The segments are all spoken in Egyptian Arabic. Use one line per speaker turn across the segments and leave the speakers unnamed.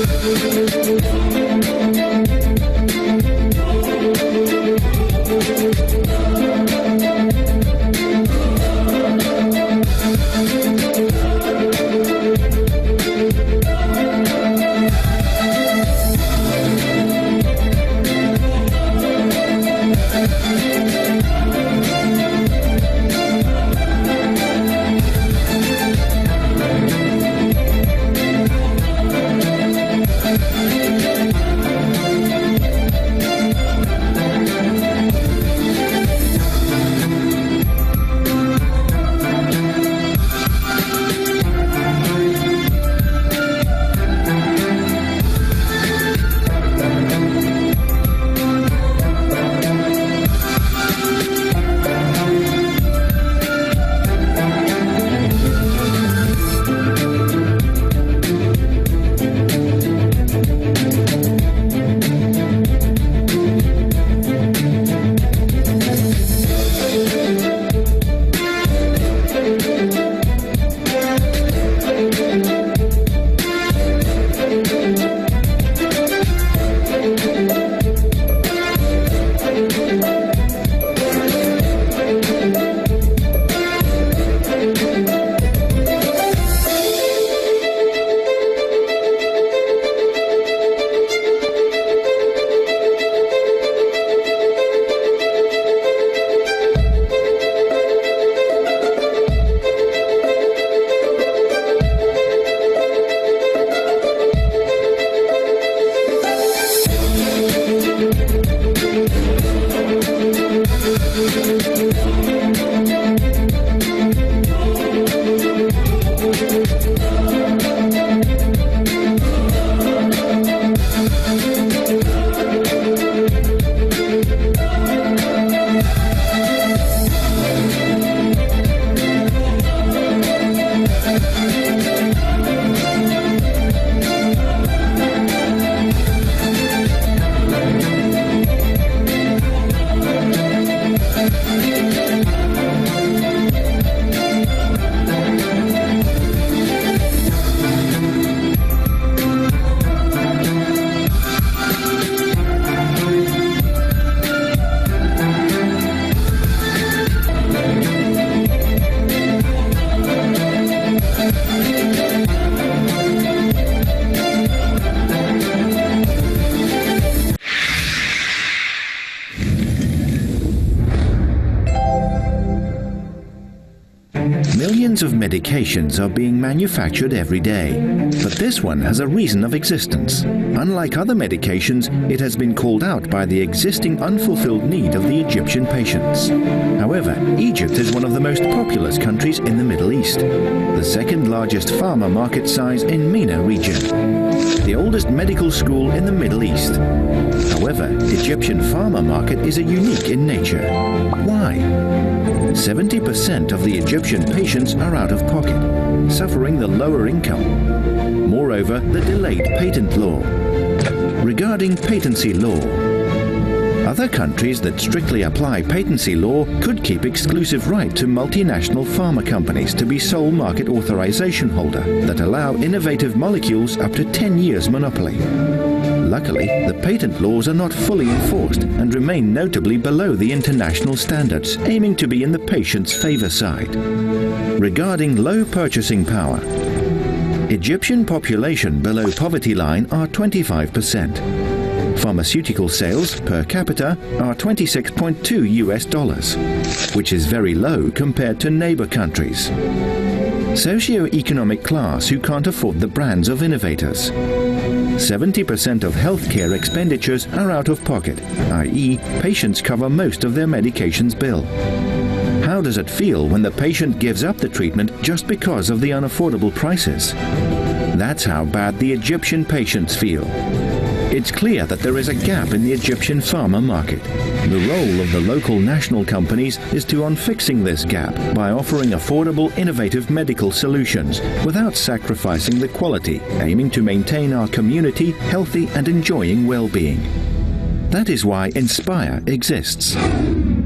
Millions of medications are being manufactured every day, but this one has a reason of existence. Unlike other medications, it has been called out by the existing unfulfilled need of the Egyptian patients. However, Egypt is one of the most populous countries in the Middle East, the second largest pharma market size in MENA region, the oldest medical school in the Middle East. However, Egyptian pharma market is a unique in nature. Why? 70% of the Egyptian patients are out of pocket, suffering the lower income. Moreover, the delayed patent law. Regarding patency law, other countries that strictly apply patency law could keep exclusive right to multinational pharma companies to be sole market authorization holder that allow innovative molecules up to 10 years monopoly. Luckily, the patent laws are not fully enforced and remain notably below the international standards, aiming to be in the patient's favor side. Regarding low purchasing power, Egyptian population below poverty line are 25%. Pharmaceutical sales per capita are 26.2 US dollars, which is very low compared to neighbor countries. Socio-economic class who can't afford the brands of innovators. 70% of healthcare expenditures are out of pocket, i.e., patients cover most of their medications bill. How does it feel when the patient gives up the treatment just because of the unaffordable prices? That's how bad the Egyptian patients feel. It's clear that there is a gap in the Egyptian pharma market. The role of the local national companies is to on fixing this gap by offering affordable, innovative medical solutions without sacrificing the quality, aiming to maintain our community healthy and enjoying well-being. That is why Inspire exists.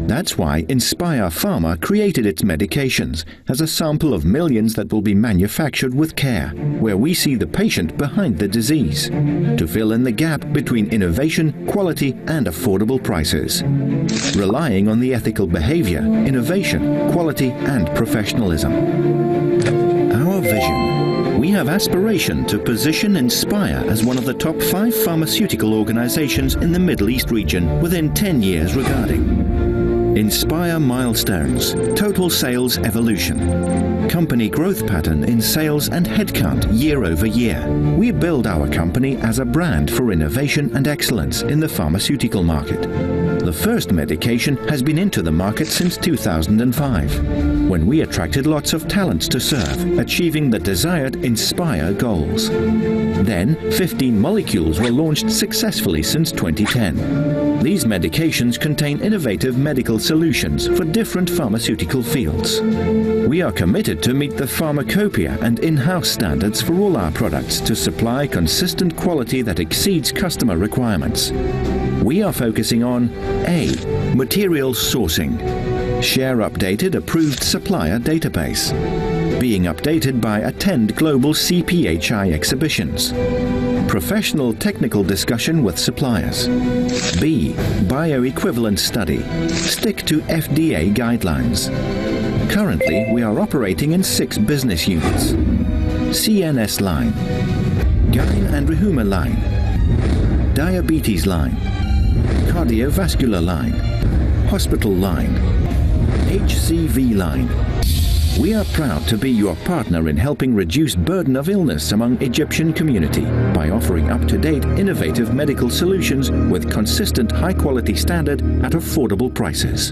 That's why Inspire Pharma created its medications as a sample of millions that will be manufactured with care, where we see the patient behind the disease, to fill in the gap between innovation, quality, and affordable prices. Relying on the ethical behavior, innovation, quality, and professionalism. Our vision. We have aspiration to position Inspire as one of the top five pharmaceutical organizations in the Middle East region within 10 years regarding Inspire milestones, total sales evolution, company growth pattern in sales and headcount year over year. We build our company as a brand for innovation and excellence in the pharmaceutical market. The first medication has been into the market since 2005, when we attracted lots of talents to serve, achieving the desired Inspire goals. Then, 15 molecules were launched successfully since 2010. These medications contain innovative medical solutions for different pharmaceutical fields. We are committed to meet the pharmacopoeia and in-house standards for all our products to supply consistent quality that exceeds customer requirements. We are focusing on A. Material sourcing. Share updated approved supplier database. Being updated by attend global CPHI exhibitions. Professional technical discussion with suppliers. B. Bioequivalent study. Stick to FDA guidelines. Currently, we are operating in six business units. CNS line, Gyn and Rehuma line, Diabetes line, Cardiovascular line, Hospital line, HCV line, we are proud to be your partner in helping reduce burden of illness among Egyptian community by offering up-to-date innovative medical solutions with consistent high-quality standard at affordable prices.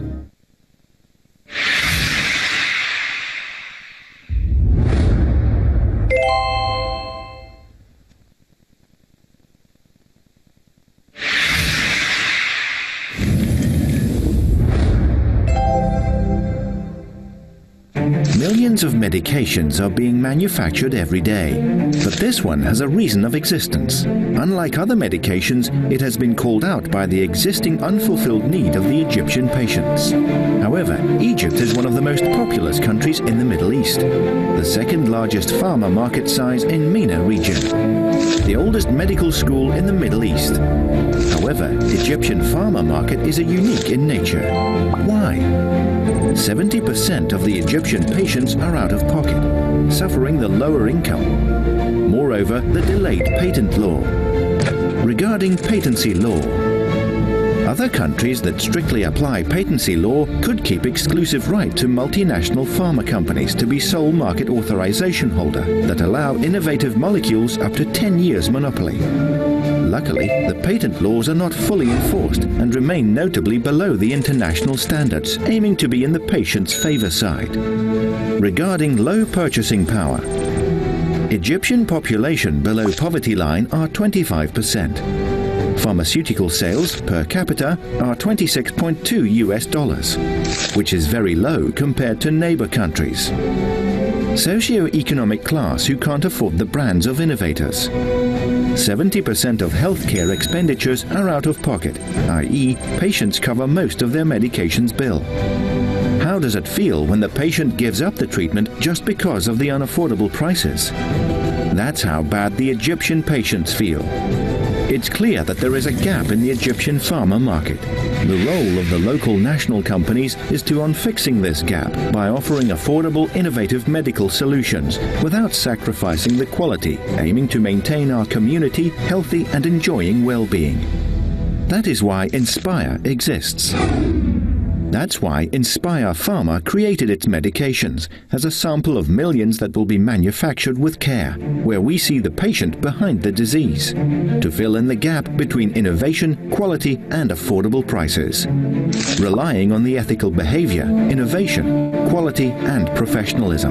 Millions of medications are being manufactured every day, but this one has a reason of existence. Unlike other medications, it has been called out by the existing unfulfilled need of the Egyptian patients. However, Egypt is one of the most populous countries in the Middle East, the second largest pharma market size in MENA region, the oldest medical school in the Middle East. However, Egyptian pharma market is a unique in nature. Why? 70% of the Egyptian patients are out of pocket, suffering the lower income. Moreover, the delayed patent law. Regarding patency law, other countries that strictly apply patency law could keep exclusive right to multinational pharma companies to be sole market authorization holder that allow innovative molecules up to 10 years monopoly. Luckily, the patent laws are not fully enforced and remain notably below the international standards, aiming to be in the patient's favor side. Regarding low purchasing power, Egyptian population below poverty line are 25%. Pharmaceutical sales per capita are 26.2 US dollars, which is very low compared to neighbor countries. Socio-economic class who can't afford the brands of innovators. 70% of healthcare expenditures are out of pocket, i.e., patients cover most of their medications bill. How does it feel when the patient gives up the treatment just because of the unaffordable prices? That's how bad the Egyptian patients feel. It's clear that there is a gap in the Egyptian pharma market. The role of the local national companies is to on fixing this gap by offering affordable, innovative medical solutions without sacrificing the quality, aiming to maintain our community healthy and enjoying well-being. That is why Inspire exists. That's why Inspire Pharma created its medications as a sample of millions that will be manufactured with care, where we see the patient behind the disease, to fill in the gap between innovation, quality, and affordable prices. Relying on the ethical behavior, innovation, quality, and professionalism.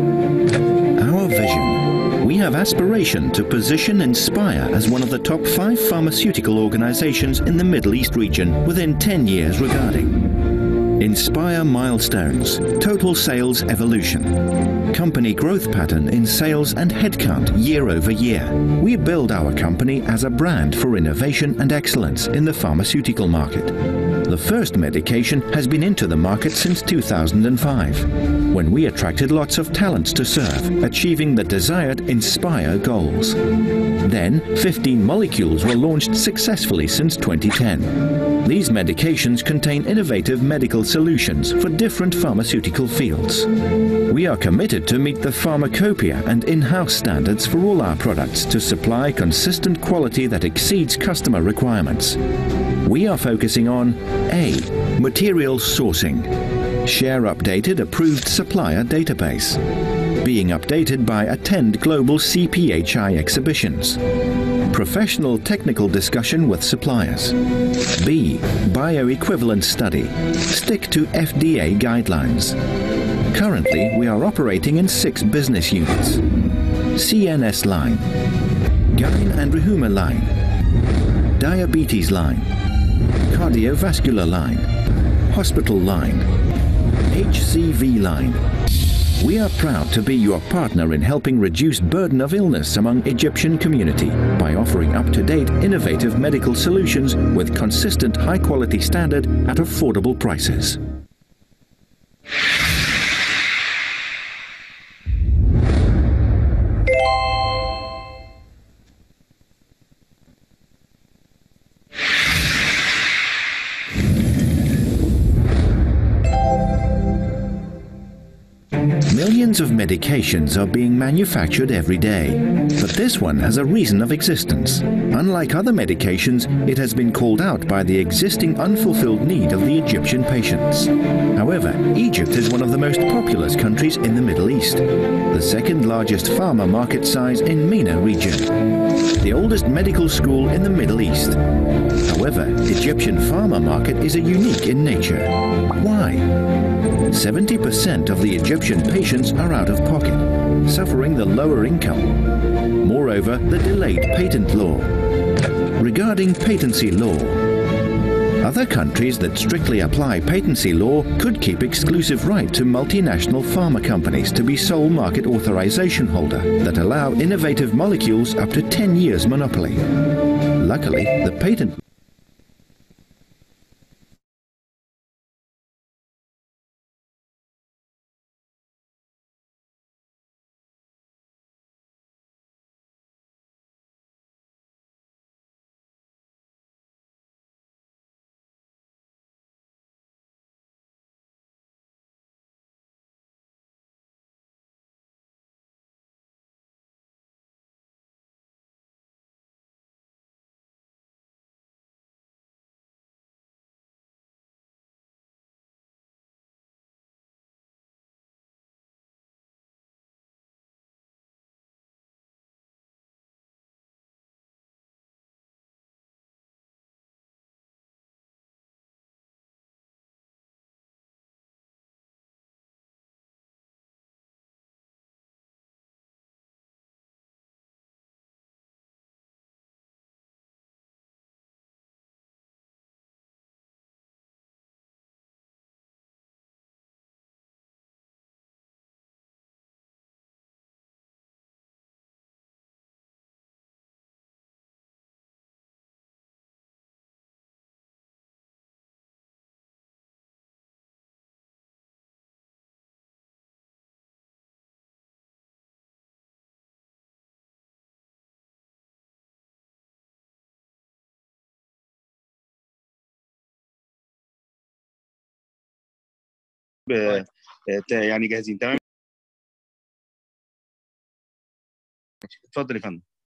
Our vision we have aspiration to position Inspire as one of the top five pharmaceutical organizations in the Middle East region within 10 years regarding Inspire milestones, total sales evolution, company growth pattern in sales and headcount year over year. We build our company as a brand for innovation and excellence in the pharmaceutical market. The first medication has been into the market since 2005, when we attracted lots of talents to serve, achieving the desired INSPIRE goals. Then, 15 molecules were launched successfully since 2010. These medications contain innovative medical solutions for different pharmaceutical fields. We are committed to meet the pharmacopoeia and in-house standards for all our products to supply consistent quality that exceeds customer requirements. We are focusing on A. Material sourcing. Share updated approved supplier database. Being updated by attend global CPHI exhibitions. Professional technical discussion with suppliers. B. Bioequivalent study. Stick to FDA guidelines. Currently, we are operating in six business units. CNS line, Gyn and Rehuma line, Diabetes line, Cardiovascular line, Hospital line, HCV line. We are proud to be your partner in helping reduce burden of illness among Egyptian community by offering up-to-date innovative medical solutions with consistent high-quality standard at affordable prices. Millions of medications are being manufactured every day, but this one has a reason of existence. Unlike other medications, it has been called out by the existing unfulfilled need of the Egyptian patients. However, Egypt is one of the most populous countries in the Middle East, the second largest pharma market size in MENA region, the oldest medical school in the Middle East. However, Egyptian pharma market is a unique in nature. Why? 70% of the Egyptian patients are out of pocket, suffering the lower income. Moreover, the delayed patent law. Regarding patency law, other countries that strictly apply patency law could keep exclusive right to multinational pharma companies to be sole market authorization holder that allow innovative molecules up to 10 years monopoly. Luckily, the patent
ب- ت- يعني جاهزين تمام اتفضل يا فندم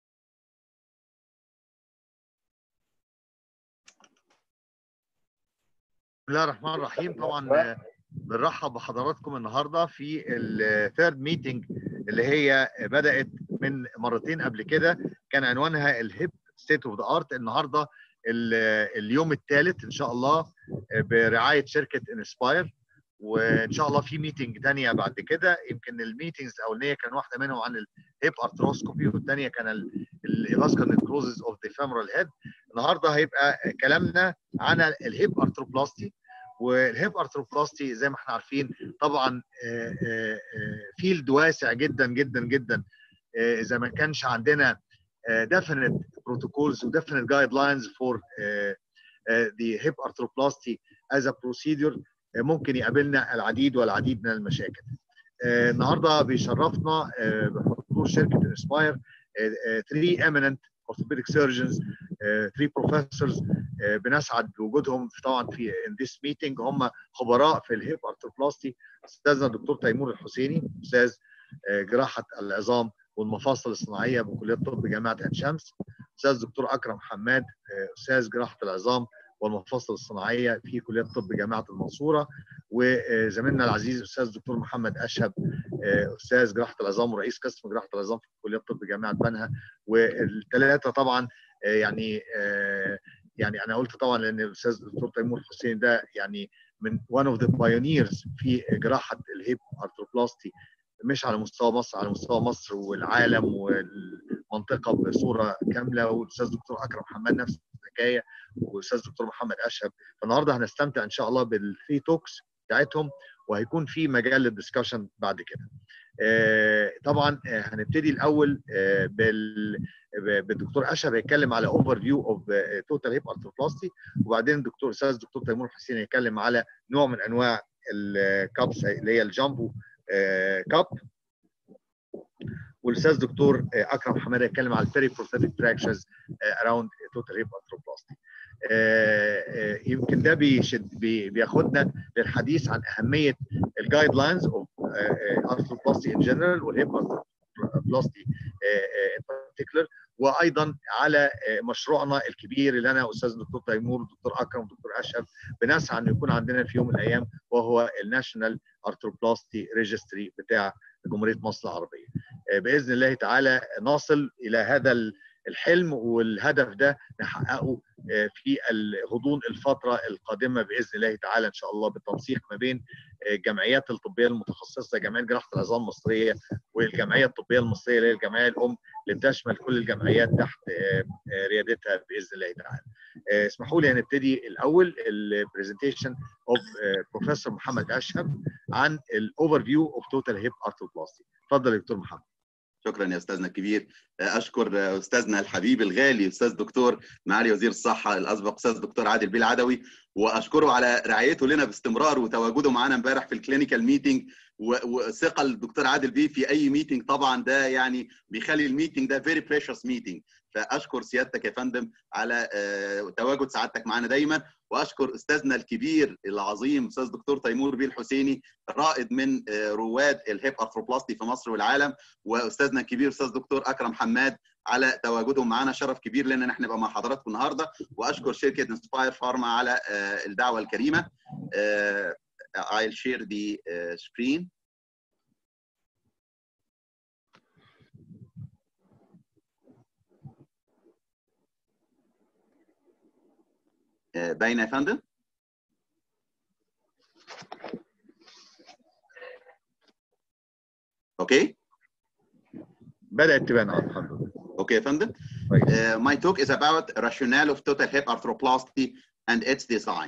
بسم الله الرحمن الرحيم طبعا آه، بنرحب بحضراتكم النهارده في الثيرد ميتنج اللي هي بدات من مرتين قبل كده كان عنوانها الهيب ستيت اوف ذا ارت النهارده ال- اليوم الثالث ان شاء الله آه، برعايه شركه انسباير وان شاء الله في ميتنج ثانيه بعد كده يمكن الميتنجز الاولانيه كان واحده منهم عن الهيب ارثروسكوبي والثانيه كان الفاسكال نيكروزز اوف ذا فيمورال هيد النهارده هيبقى كلامنا عن الهيب ارثروبلاستي والهيب ارثروبلاستي زي ما احنا عارفين طبعا فيلد واسع جدا جدا جدا اذا ما كانش عندنا definite protocols و definite guidelines for the hip arthroplasty as a procedure ممكن يقابلنا العديد والعديد من المشاكل. النهارده بيشرفنا بحضور شركه انسباير 3 eminent orthopedic surgeons 3 professors بنسعد بوجودهم طبعا في in this meeting هم خبراء في الهيب ارثروبلاستي استاذنا الدكتور تيمور الحسيني استاذ جراحه العظام والمفاصل الصناعيه بكليه الطب جامعه عين شمس استاذ الدكتور اكرم حماد استاذ جراحه العظام والمفاصل الصناعيه في كليه الطب جامعه المنصوره وزميلنا العزيز استاذ الدكتور محمد اشهب استاذ جراحه العظام ورئيس قسم جراحه العظام في كليه الطب جامعه بنها والثلاثه طبعا يعني يعني انا قلت طبعا لان الاستاذ الدكتور تيمور حسين ده يعني من one of the pioneers في جراحه الهيب ارثروبلاستي مش على مستوى مصر على مستوى مصر والعالم والمنطقه بصوره كامله والاستاذ الدكتور اكرم حماد نفس الحكايه والاستاذ الدكتور محمد اشهب فالنهارده هنستمتع ان شاء الله بالثري توكس بتاعتهم وهيكون في مجال للدسكشن بعد كده. آه طبعا آه هنبتدي الاول آه بال بالدكتور اشهب هيتكلم على اوفر فيو اوف توتال هيب ارثروبلاستي وبعدين الدكتور استاذ الدكتور تيمور حسين هيتكلم على نوع من انواع الكابس اللي هي الجامبو كاب والاستاذ دكتور اكرم حماد هيتكلم على البيري بروستاتيك فراكشرز اراوند توتال هيب ارثروبلاستي يمكن ده بيشد بي بياخدنا للحديث عن اهميه الجايد لاينز اوف ارثروبلاستي ان جنرال والهيب ارثروبلاستي ان بارتيكولر وايضا على مشروعنا الكبير اللي انا استاذ الدكتور تيمور والدكتور اكرم والدكتور اشهب بنسعى انه يكون عندنا في يوم من الايام وهو الناشونال ارثروبلاستي ريجستري بتاع جمهوريه مصر العربيه. باذن الله تعالى نصل الى هذا الحلم والهدف ده نحققه في غضون الفتره القادمه باذن الله تعالى ان شاء الله بالتنسيق ما بين الجمعيات الطبيه المتخصصه جمعيه جراحه العظام المصريه والجمعيه الطبيه المصريه اللي هي الجمعيه الام اللي بتشمل كل الجمعيات تحت ريادتها باذن الله تعالى. اسمحوا لي هنبتدي الاول البرزنتيشن اوف بروفيسور محمد اشهب عن الاوفر فيو اوف توتال هيب ارثروبلاستي. اتفضل يا دكتور محمد.
شكرا يا استاذنا الكبير اشكر استاذنا الحبيب الغالي استاذ دكتور معالي وزير الصحه الاسبق استاذ دكتور عادل بيه العدوي واشكره على رعايته لنا باستمرار وتواجده معنا امبارح في الكلينيكال ميتنج وثقه الدكتور عادل بيه في اي ميتنج طبعا ده يعني بيخلي الميتنج ده فيري بريشس ميتنج فاشكر سيادتك يا فندم على تواجد سعادتك معنا دايما واشكر استاذنا الكبير العظيم استاذ دكتور تيمور بيه الحسيني رائد من رواد الهيب ارثروبلاستي في مصر والعالم واستاذنا الكبير استاذ دكتور اكرم حماد على تواجدهم معنا شرف كبير لنا ان احنا نبقى مع حضراتكم النهارده واشكر شركه انسباير فارما على الدعوه الكريمه I'll share the screen باينه يا فندم؟ اوكي
بدات تبان الحمد لله
اوكي يا فندم uh, my talk is about rationale of total hip arthroplasty and its design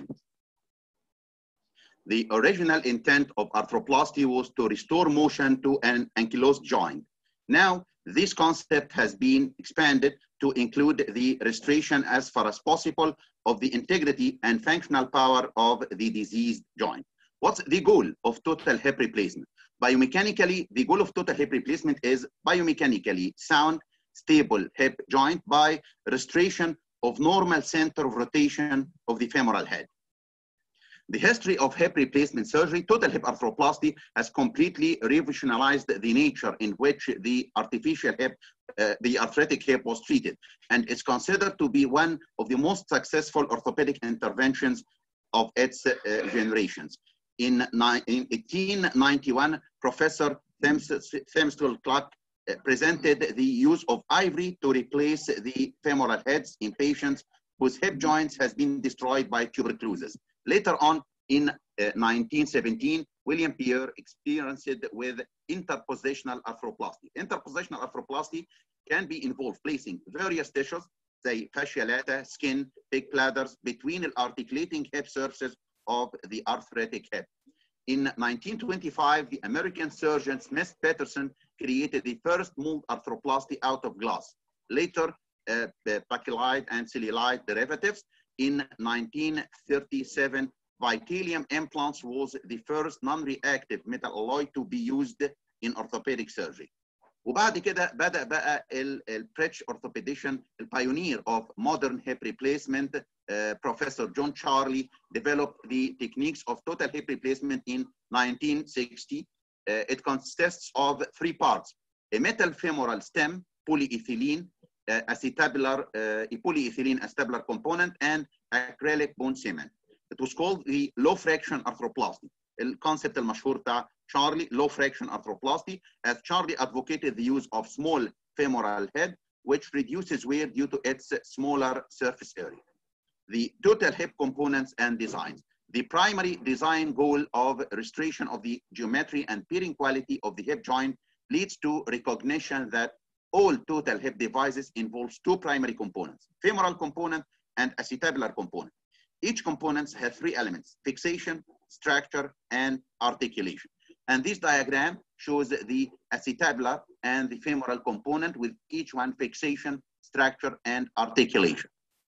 the original intent of arthroplasty was to restore motion to an ankylosed joint now this concept has been expanded to include the restoration as far as possible of the integrity and functional power of the diseased joint. What's the goal of total hip replacement? Biomechanically, the goal of total hip replacement is biomechanically sound, stable hip joint by restoration of normal center of rotation of the femoral head. The history of hip replacement surgery, total hip arthroplasty, has completely revolutionized the nature in which the artificial hip, uh, the arthritic hip was treated, and is considered to be one of the most successful orthopedic interventions of its uh, generations. In, in 1891, Professor Themstel Clark uh, presented the use of ivory to replace the femoral heads in patients whose hip joints has been destroyed by tuberculosis. Later on, in uh, 1917, William Pierre experienced it with interpositional arthroplasty. Interpositional arthroplasty can be involved placing various tissues, say fascia lata, skin, big bladders, between the articulating hip surfaces of the arthritic hip. In 1925, the American surgeon Smith Peterson created the first mold arthroplasty out of glass. Later, uh, bakelite and cellulite derivatives. In 1937, Vitalium implants was the first non-reactive metal alloy to be used in orthopedic surgery. وبعد كده بدأ بقى البريتش orthopedician البايونير of modern hip replacement uh, Professor John Charlie developed the techniques of total hip replacement in 1960. Uh, it consists of three parts. A metal femoral stem, polyethylene, uh, acetabular, uh, a polyethylene acetabular component, and acrylic bone cement. It was called the low fraction arthroplasty. الكونسبت المشهور بتاع Charlie low fraction arthroplasty as Charlie advocated the use of small femoral head which reduces wear due to its smaller surface area. The total hip components and designs. The primary design goal of restoration of the geometry and bearing quality of the hip joint leads to recognition that all total hip devices involves two primary components, femoral component and acetabular component. Each component has three elements, fixation, structure, and articulation. And this diagram shows the acetabular and the femoral component with each one fixation, structure, and articulation.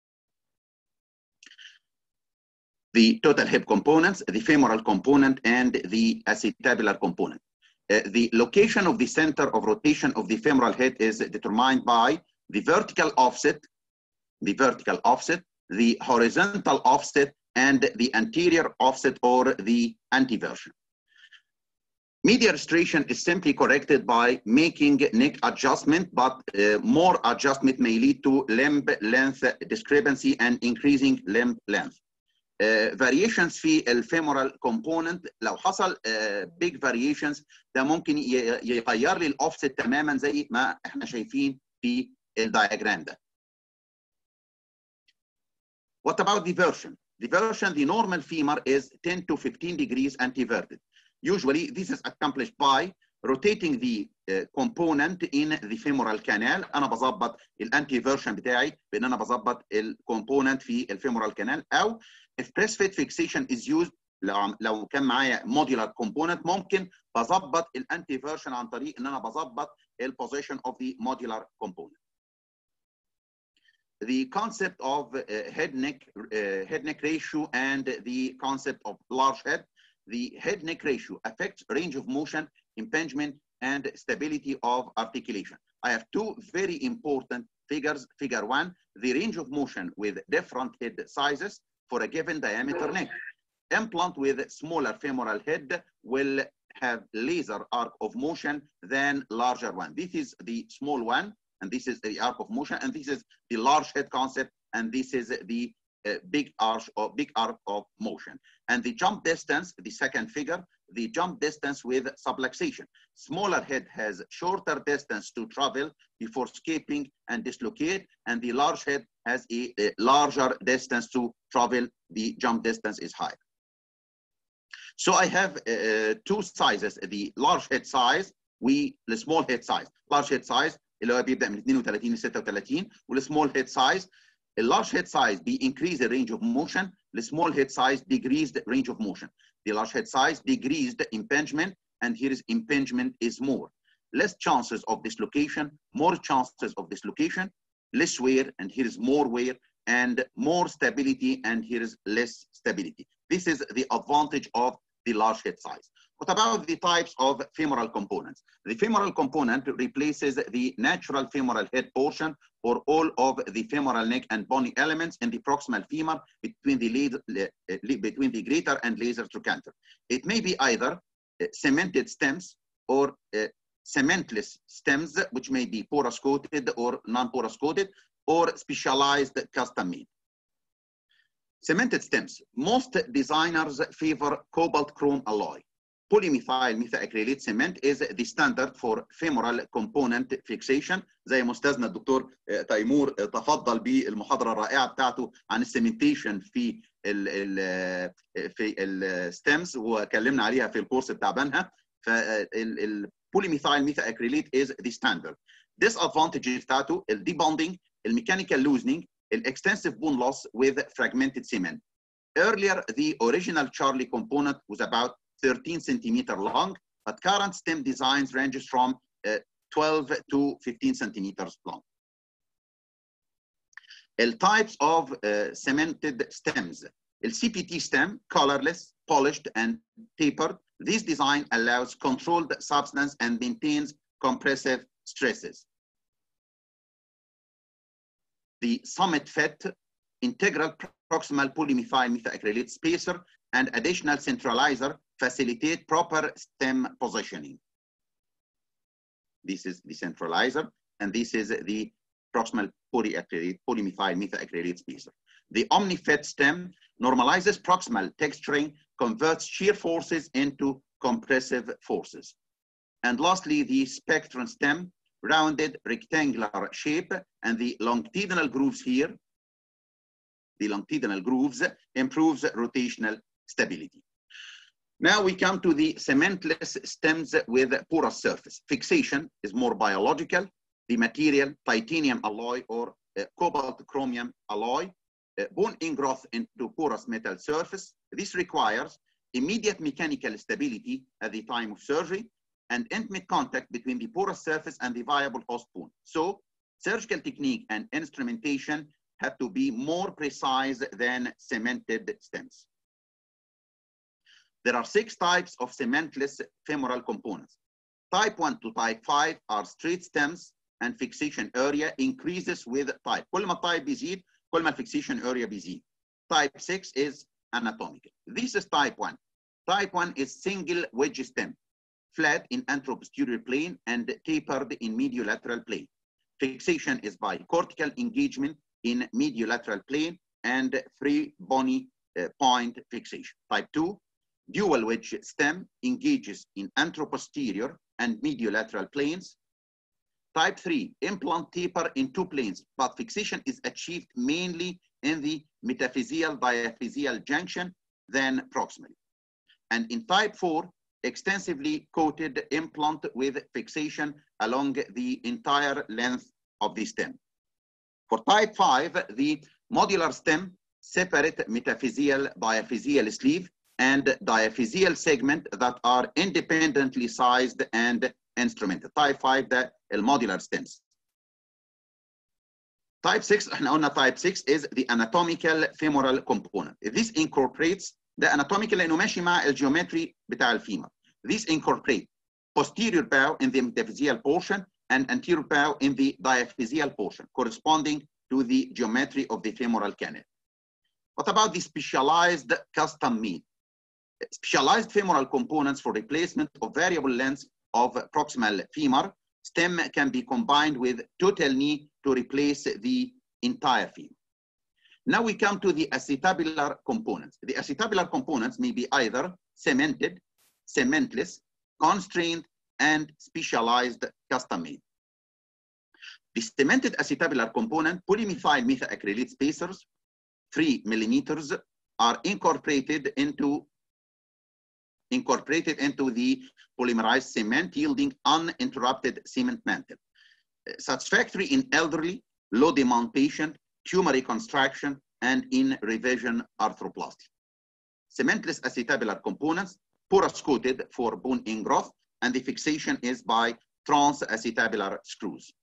The total hip components, the femoral component, and the acetabular component. Uh, the location of the center of rotation of the femoral head is determined by the vertical offset, the vertical offset, the horizontal offset, and the anterior offset or the anteversion. Medial restoration is simply corrected by making neck adjustment, but uh, more adjustment may lead to limb length discrepancy and increasing limb length. Uh, variations في الفيمورال component لو حصل uh, big variations ده ممكن يغير لي الاوفست تماما زي ما احنا شايفين في الدياجرام ده. What about the version? The version, the normal femur is 10 to 15 degrees antiverted. Usually, this is accomplished by rotating the uh, component in the femoral canal. أنا بظبط الانتي فيرشن بتاعي بإن أنا بظبط الكومبوننت في الفيمورال canal أو if press fit fixation is used لو لو كان معايا modular component ممكن بظبط الانتي فيرشن عن طريق ان انا بظبط البوزيشن of the modular component. The concept of uh, head neck uh, head neck ratio and the concept of large head the head neck ratio affects range of motion, impingement, and stability of articulation. I have two very important figures. Figure one, the range of motion with different head sizes for a given diameter neck. Implant with smaller femoral head will have laser arc of motion than larger one. This is the small one, and this is the arc of motion, and this is the large head concept, and this is the uh, big arch or big arc of motion. And the jump distance, the second figure, the jump distance with subluxation. Smaller head has shorter distance to travel before escaping and dislocate, and the large head has a, a larger distance to travel. The jump distance is higher. So I have uh, two sizes, the large head size we the small head size. Large head size اللي هو بيبدأ من 32 ل 36 والسمall head size a large head size they increase the range of motion the small head size decrease the range of motion the large head size decreased the impingement and here is impingement is more less chances of dislocation more chances of dislocation less wear and here is more wear and more stability and here is less stability this is the advantage of the large head size what about the types of femoral components? The femoral component replaces the natural femoral head portion for all of the femoral neck and bony elements in the proximal femur between the, between the greater and lesser trochanter. It may be either cemented stems or cementless stems, which may be porous coated or non-porous coated, or specialized custom made. Cemented stems. Most designers favor cobalt chrome alloy. polymethyl methacrylate cement is the standard for femoral component fixation زي ما استاذنا الدكتور تيمور تفضل بالمحاضره الرائعه بتاعته عن السيمنتيشن في ال ال في الستمز وكلمنا عليها في الكورس بتاع بنها فالبوليميثايل ميثاكريليت is the standard disadvantages بتاعته الديبوندينج الميكانيكال loosening الاكستنسيve bone loss with fragmented cement earlier the original Charlie component was about 13 centimeter long, but current stem designs ranges from uh, 12 to 15 centimeters long. The types of uh, cemented stems. The CPT stem, colorless, polished, and tapered. This design allows controlled substance and maintains compressive stresses. The summit fit integral proximal polymethyl methacrylate spacer and additional centralizer facilitate proper stem positioning. This is the centralizer, and this is the proximal polyacrylate, polymethyl methacrylate spacer. The OmniFit stem normalizes proximal texturing, converts shear forces into compressive forces. And lastly, the spectrum stem, rounded rectangular shape, and the longitudinal grooves here, the longitudinal grooves improves rotational stability. Now we come to the cementless stems with porous surface. Fixation is more biological. The material, titanium alloy or uh, cobalt chromium alloy, uh, bone ingrowth into porous metal surface. This requires immediate mechanical stability at the time of surgery and intimate contact between the porous surface and the viable host bone. So surgical technique and instrumentation have to be more precise than cemented stems. There are six types of cementless femoral components. Type 1 to type 5 are straight stems and fixation area increases with type. كل ما التايب بيزيد كل ما الفixation area بيزيد. Type 6 is anatomical. This is type 1. Type 1 is single wedge stem, flat in anteroposterior plane and tapered in mediolateral plane. Fixation is by cortical engagement in mediolateral plane and three bony uh, point fixation. Type 2, dual wedge stem engages in anteroposterior and mediolateral planes. Type 3, implant taper in two planes, but fixation is achieved mainly in the metaphyseal diaphyseal junction than proximally. And in type 4, extensively coated implant with fixation along the entire length of the stem. For type 5, the modular stem separate metaphyseal diaphyseal sleeve and diaphyseal segment that are independently sized and instrumented. Type 5 ده الموديلر stems. Type 6 احنا قلنا type 6 is the anatomical femoral component. This incorporates the anatomical لانه ماشي مع الجيومتري بتاع الفيمر. This incorporate posterior bow in the metaphyseal portion and anterior bow in the diaphyseal portion corresponding to the geometry of the femoral canal. What about the specialized custom made? Specialized femoral components for replacement of variable lengths of proximal femur stem can be combined with total knee to replace the entire femur. Now we come to the acetabular components. The acetabular components may be either cemented, cementless, constrained, and specialized custom made. The cemented acetabular component, polymethyl methacrylate spacers, three millimeters, are incorporated into incorporated into the polymerized cement, yielding uninterrupted cement mantle. Satisfactory in elderly, low demand patient, tumor reconstruction, and in revision arthroplasty. Cementless acetabular components, porous coated for bone ingrowth, and the fixation is by trans-acetabular screws.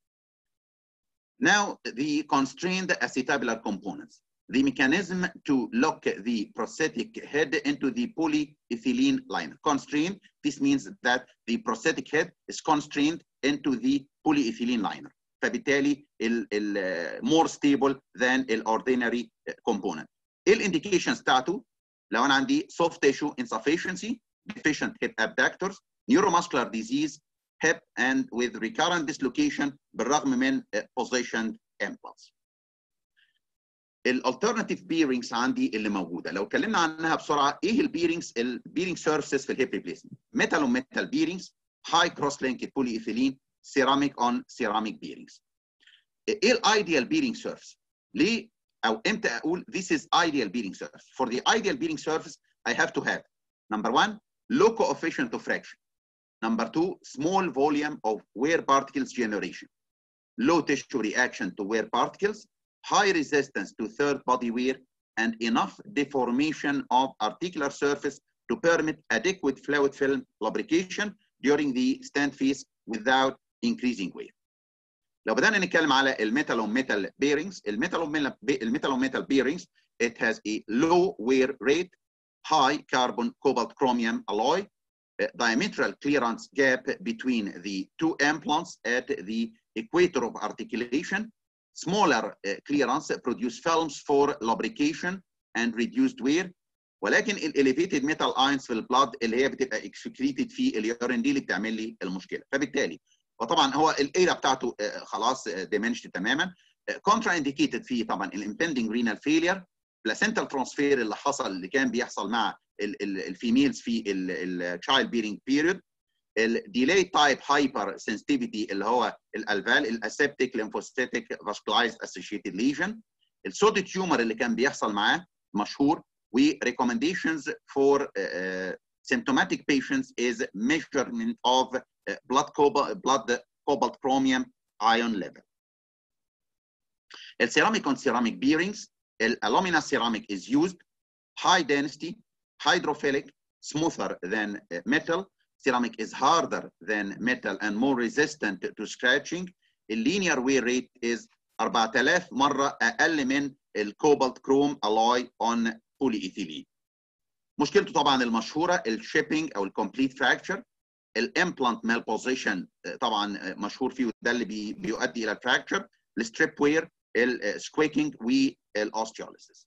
Now, the constrained acetabular components. The mechanism to lock the prosthetic head into the polyethylene liner. Constrained, this means that the prosthetic head is constrained into the polyethylene liner. فبالتالي ال ال more stable than ال ordinary component. ايه الانديكيشنز بتاعته؟ لو انا عندي soft tissue insufficiency, deficient hip abductors, neuromuscular disease, hip and with recurrent dislocation بالرغم من positioned impulse. الالترناتيف بيرنجز عندي اللي موجوده لو اتكلمنا عنها بسرعه ايه البيرنجز البيرنج سيرفيسز في الهيب ريبليسمنت ميتال اون ميتال بيرنجز هاي كروس لينكد بولي ايثيلين سيراميك اون سيراميك بيرنجز ايه الايديال بيرنج سيرفيس ليه او امتى اقول this is ideal bearing surface for the ideal bearing surface I have to have number one low coefficient of fraction number two small volume of wear particles generation low tissue reaction to wear particles high resistance to third body wear, and enough deformation of articular surface to permit adequate fluid film lubrication during the stand phase without increasing weight. لو بدأنا نتكلم على الميتال on metal bearings الميتال on metal الميتال on metal bearings it has a low wear rate high carbon cobalt chromium alloy uh, diametral clearance gap between the two implants at the equator of articulation smaller uh, clearance produce films for lubrication and reduced wear ولكن الاليفيتد ميتال اينز في البلاد اللي هي بتبقى اكسكريتد في اليورين دي اللي بتعمل لي المشكله فبالتالي وطبعا هو الاريا بتاعته خلاص ديمنشد تماما كونترا انديكيتد فيه طبعا الامبندنج رينال فيلير بلاسنتال ترانسفير اللي حصل اللي كان بيحصل مع الفيميلز في التشايلد بيرنج بيريود الديلي تايب هايبر سنسيتيفيتي اللي هو الالفال الاسبتيك ليمفوسيتيك فاسكولايزد اسوشيتد ليجن السودي تيومر اللي كان بيحصل معاه مشهور و recommendations for uh, symptomatic patients is measurement of uh, blood cobalt blood cobalt chromium ion level. الceramic on ceramic bearings, alumina ceramic is used, high density, hydrophilic, smoother than uh, metal. Ceramic is harder than metal and more resistant to scratching. The linear wear rate is 4000 مرة أقل من الكوبالت كروم alloy on polyethylene. مشكلته طبعا المشهورة الشيبنج أو الكومبليت فراكشر الامبلانت مال بوزيشن طبعا مشهور فيه وده اللي بي بيؤدي الى الفراكشر الستريب وير السكويكينج والاوستيوليسيس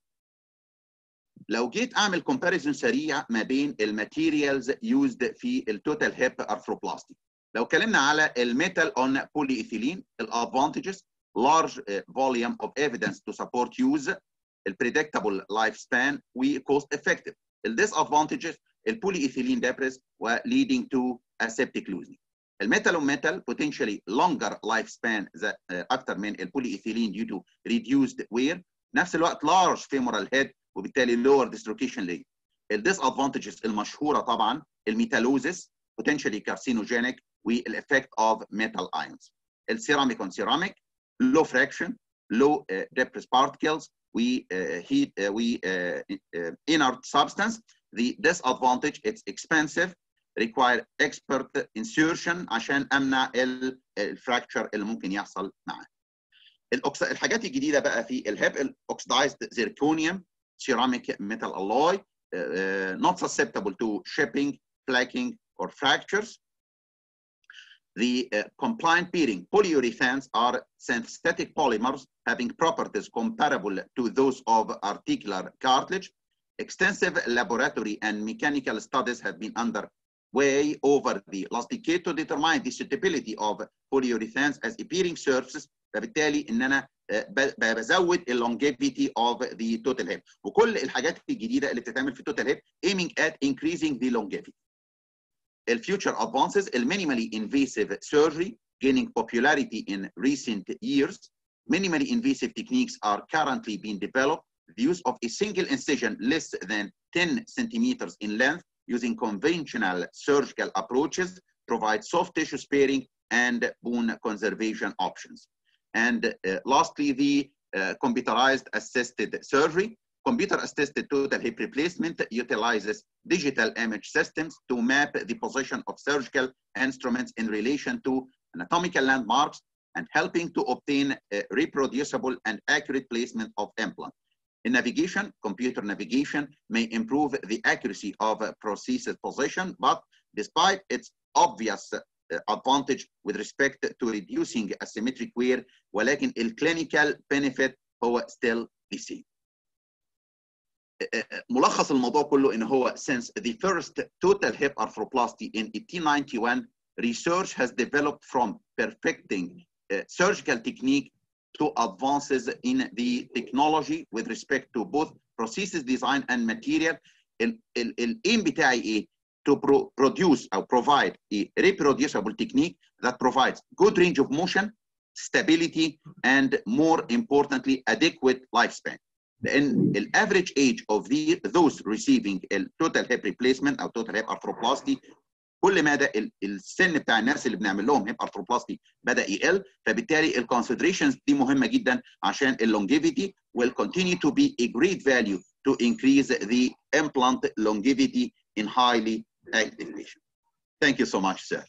لو جيت اعمل كومباريزون سريع ما بين الماتيريالز يوزد في التوتال هيب ارثروبلاستي لو اتكلمنا على الميتال اون بولي ايثيلين الادفانتجز large volume of evidence to support use البريدكتابل لايف سبان وكوست افكتيف الديسادفانتجز البولي ايثيلين ديبريس leading to aseptic loosening. الميتال وميتال potentially longer lifespan اكتر من البولي ايثيلين due to reduced wear نفس الوقت large femoral head وبالتالي lower dislocation rate. الديسادفانتجز المشهوره طبعا الميتالوزيس potentially carcinogenic والeffect of metal ions. السيراميك on ceramic low fraction low uh, depressed particles we uh, heat uh, we uh, uh, inert substance the disadvantage it's expensive require expert insertion عشان امنع الفراكشر اللي ممكن يحصل معاه. الأكس... الحاجات الجديده بقى في الهيب الاوكسدايزد زيركونيوم ceramic metal alloy uh, not susceptible to shipping, flacking, or fractures. The uh, compliant bearing polyurethanes are synthetic polymers having properties comparable to those of articular cartilage. Extensive laboratory and mechanical studies have been underway over the last decade to determine the suitability of polyurethanes as a bearing surfaces فبالتالي ان انا بزود اللونجيفيتي اوف ذا توتال هيب وكل الحاجات الجديده اللي بتتعمل في التوتال هيب aiming at increasing the longevity. الفيوتشر advances minimally invasive surgery gaining popularity in recent years. Minimally invasive techniques are currently being developed. The use of a single incision less than 10 centimeters in length using conventional surgical approaches provides soft tissue sparing and bone conservation options. And uh, lastly, the uh, computerized assisted surgery. Computer assisted total hip replacement utilizes digital image systems to map the position of surgical instruments in relation to anatomical landmarks and helping to obtain a reproducible and accurate placement of implant. In navigation, computer navigation may improve the accuracy of a prosthesis position, but despite its obvious advantage with respect to reducing asymmetric wear ولكن الكلينيكال benefit هو still the same. ملخص الموضوع كله ان هو since the first total hip arthroplasty in 1891 research has developed from perfecting uh, surgical technique to advances in the technology with respect to both prosthesis design and material. الايم بتاعي ايه؟ to pro produce or provide a reproducible technique that provides good range of motion, stability, and more importantly, adequate lifespan. لأن the average age of the, those receiving a total hip replacement أو total hip arthroplasty كل مدى السن بتاع الناس اللي بنعمل لهم هيب ارثروبلاستي بدا يقل فبالتالي الكونسيدريشنز دي مهمه جدا عشان اللونجيفيتي will continue to be a great value to increase the implant longevity in highly active patients. Thank you so much, sir.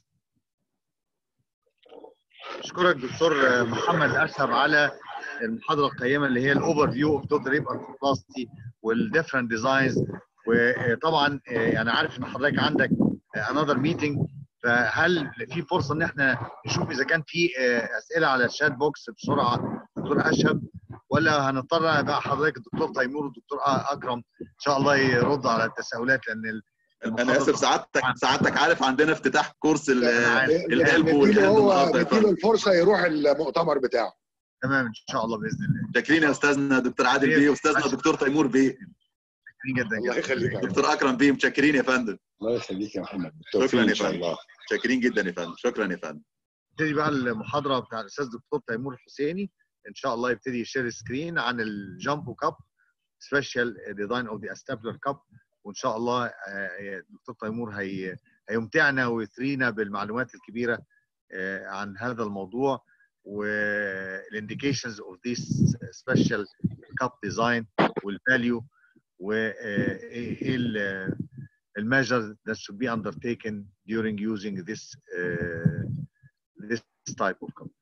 اشكرك دكتور محمد اشهب على المحاضره القيمه اللي هي الاوفر فيو اوف توتال ريب ارثروبلاستي والديفرنت ديزاينز وطبعا يعني عارف ان حضرتك عندك انذر ميتنج فهل في فرصه ان احنا نشوف اذا كان في اسئله على الشات بوكس بسرعه دكتور اشهب ولا هنضطر بقى حضرتك الدكتور تيمور والدكتور اكرم ان شاء الله يرد على التساؤلات لان
انا اسف سعادتك سعادتك عارف عندنا افتتاح كورس
الهلب هو نديله الفرصه يروح المؤتمر بتاعه
تمام ان شاء الله باذن الله
شاكرين يا استاذنا دكتور عادل بيه واستاذنا دكتور تيمور بيه
شاكرين جدا
الله يخليك
دكتور اكرم بيه متشكرين يا فندم
الله يخليك يا محمد
شكرا يا
ان شاء
فندم
الله
شاكرين جدا يا فندم شكرا يا فندم
نبتدي بقى المحاضره بتاع الاستاذ دكتور تيمور الحسيني ان شاء الله يبتدي يشير سكرين عن الجامبو كاب سبيشال ديزاين اوف ذا استابلر كاب وان شاء الله دكتور تيمور هي هيمتعنا ويثرينا بالمعلومات الكبيره عن هذا الموضوع والانديكيشنز اوف ذيس سبيشال كاب ديزاين والفاليو وايه الميجرز that should be undertaken during using this uh, this type of cup.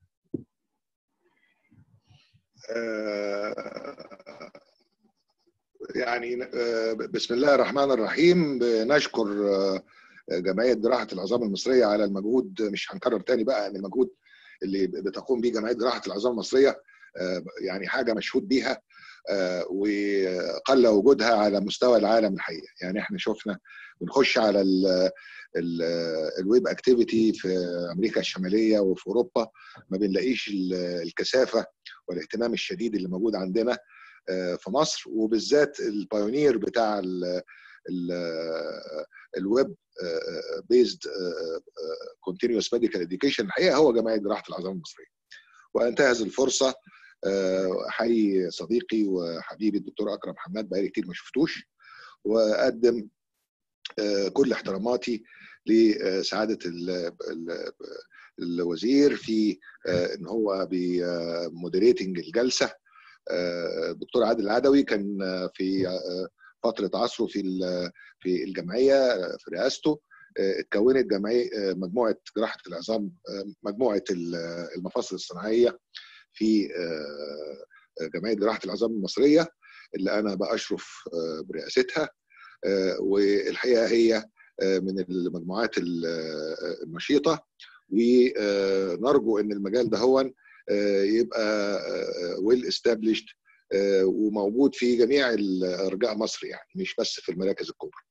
يعني بسم الله الرحمن الرحيم بنشكر جمعيه جراحه العظام المصريه على المجهود مش هنكرر تاني بقى ان المجهود اللي بتقوم به جمعيه جراحه العظام المصريه يعني حاجه مشهود بيها وقل وجودها على مستوى العالم الحقيقه يعني احنا شفنا بنخش على ال ال الويب اكتيفيتي في امريكا الشماليه وفي اوروبا ما بنلاقيش الكثافه والاهتمام الشديد اللي موجود عندنا في مصر وبالذات البايونير بتاع ال ال الويب بيزد كونتينوس ميديكال اديوكيشن الحقيقه هو جمعيه جراحه العظام المصريه وانتهز الفرصه احيي صديقي وحبيبي الدكتور اكرم حماد بقالي كتير ما شفتوش واقدم كل احتراماتي لسعاده الوزير في ان هو بمودريتنج الجلسه الدكتور عادل العدوي كان في فتره عصره في في الجمعيه في رئاسته اتكونت جمعيه مجموعه جراحه العظام مجموعه المفاصل الصناعيه في جمعيه جراحه العظام المصريه اللي انا باشرف برئاستها والحقيقه هي من المجموعات النشيطه ونرجو ان المجال ده هو يبقى ويل استابليشد وموجود في جميع ارجاء مصر يعني مش بس في المراكز الكبرى.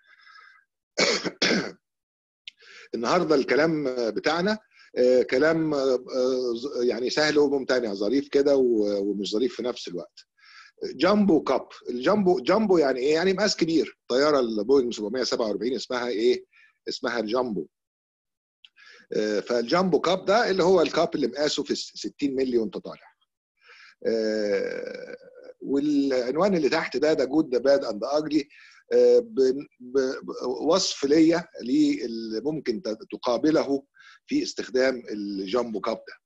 النهارده الكلام بتاعنا كلام يعني سهل وممتنع ظريف كده ومش ظريف في نفس الوقت. جامبو كاب الجامبو جامبو يعني ايه؟ يعني مقاس كبير طياره البوينج 747 اسمها ايه؟ اسمها الجامبو. فالجامبو كاب ده اللي هو الكاب اللي مقاسه في 60 ملي وانت طالع. والعنوان اللي تحت ده ده جود ذا باد اند اجلي وصف ليا اللي ممكن تقابله في استخدام الجامبو كاب ده.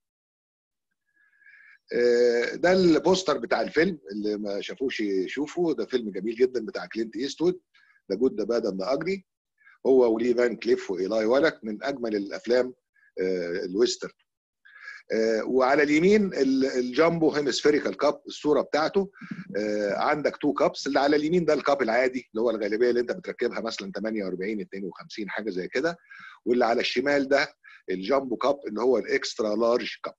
ده البوستر بتاع الفيلم اللي ما شافوش يشوفوا ده فيلم جميل جدا بتاع كلينت ايستوود ده جود ذا باد اند اجلي هو ولي فان كليف وايلاي ولك من اجمل الافلام الويسترن وعلى اليمين الجامبو هيمسفيريكال كاب الصوره بتاعته عندك تو كابس اللي على اليمين ده الكاب العادي اللي هو الغالبيه اللي انت بتركبها مثلا 48 52 حاجه زي كده واللي على الشمال ده الجامبو كاب اللي هو الاكسترا لارج كاب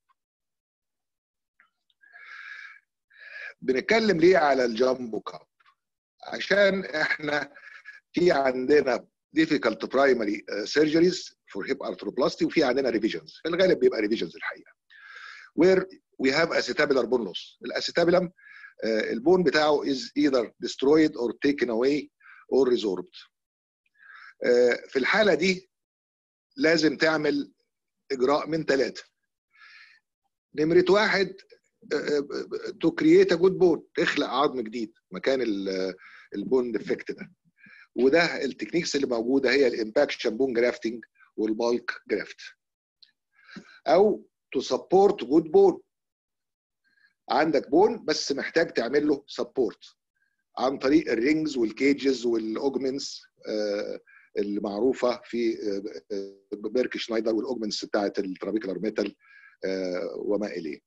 بنتكلم ليه على الجامبو كاب عشان احنا في عندنا difficult primary surgeries for hip arthroplasty وفي عندنا revisions في الغالب بيبقى revisions الحقيقه where we have acetabular bone loss الاسيتابولم البون بتاعه is either destroyed or taken away or resorbed في الحاله دي لازم تعمل اجراء من ثلاثه نمره واحد تو كرييت ا جود بون تخلق عظم جديد مكان البون ديفكت ده وده التكنيكس اللي موجوده هي الامباكشن بون جرافتنج والبالك جرافت او تو سبورت جود بون عندك بون بس محتاج تعمل له سبورت عن طريق الرينجز والكيجز والاوجمنتس المعروفه في بيرك شنايدر والاوجمنتس بتاعت الترابيكولار ميتال وما اليه.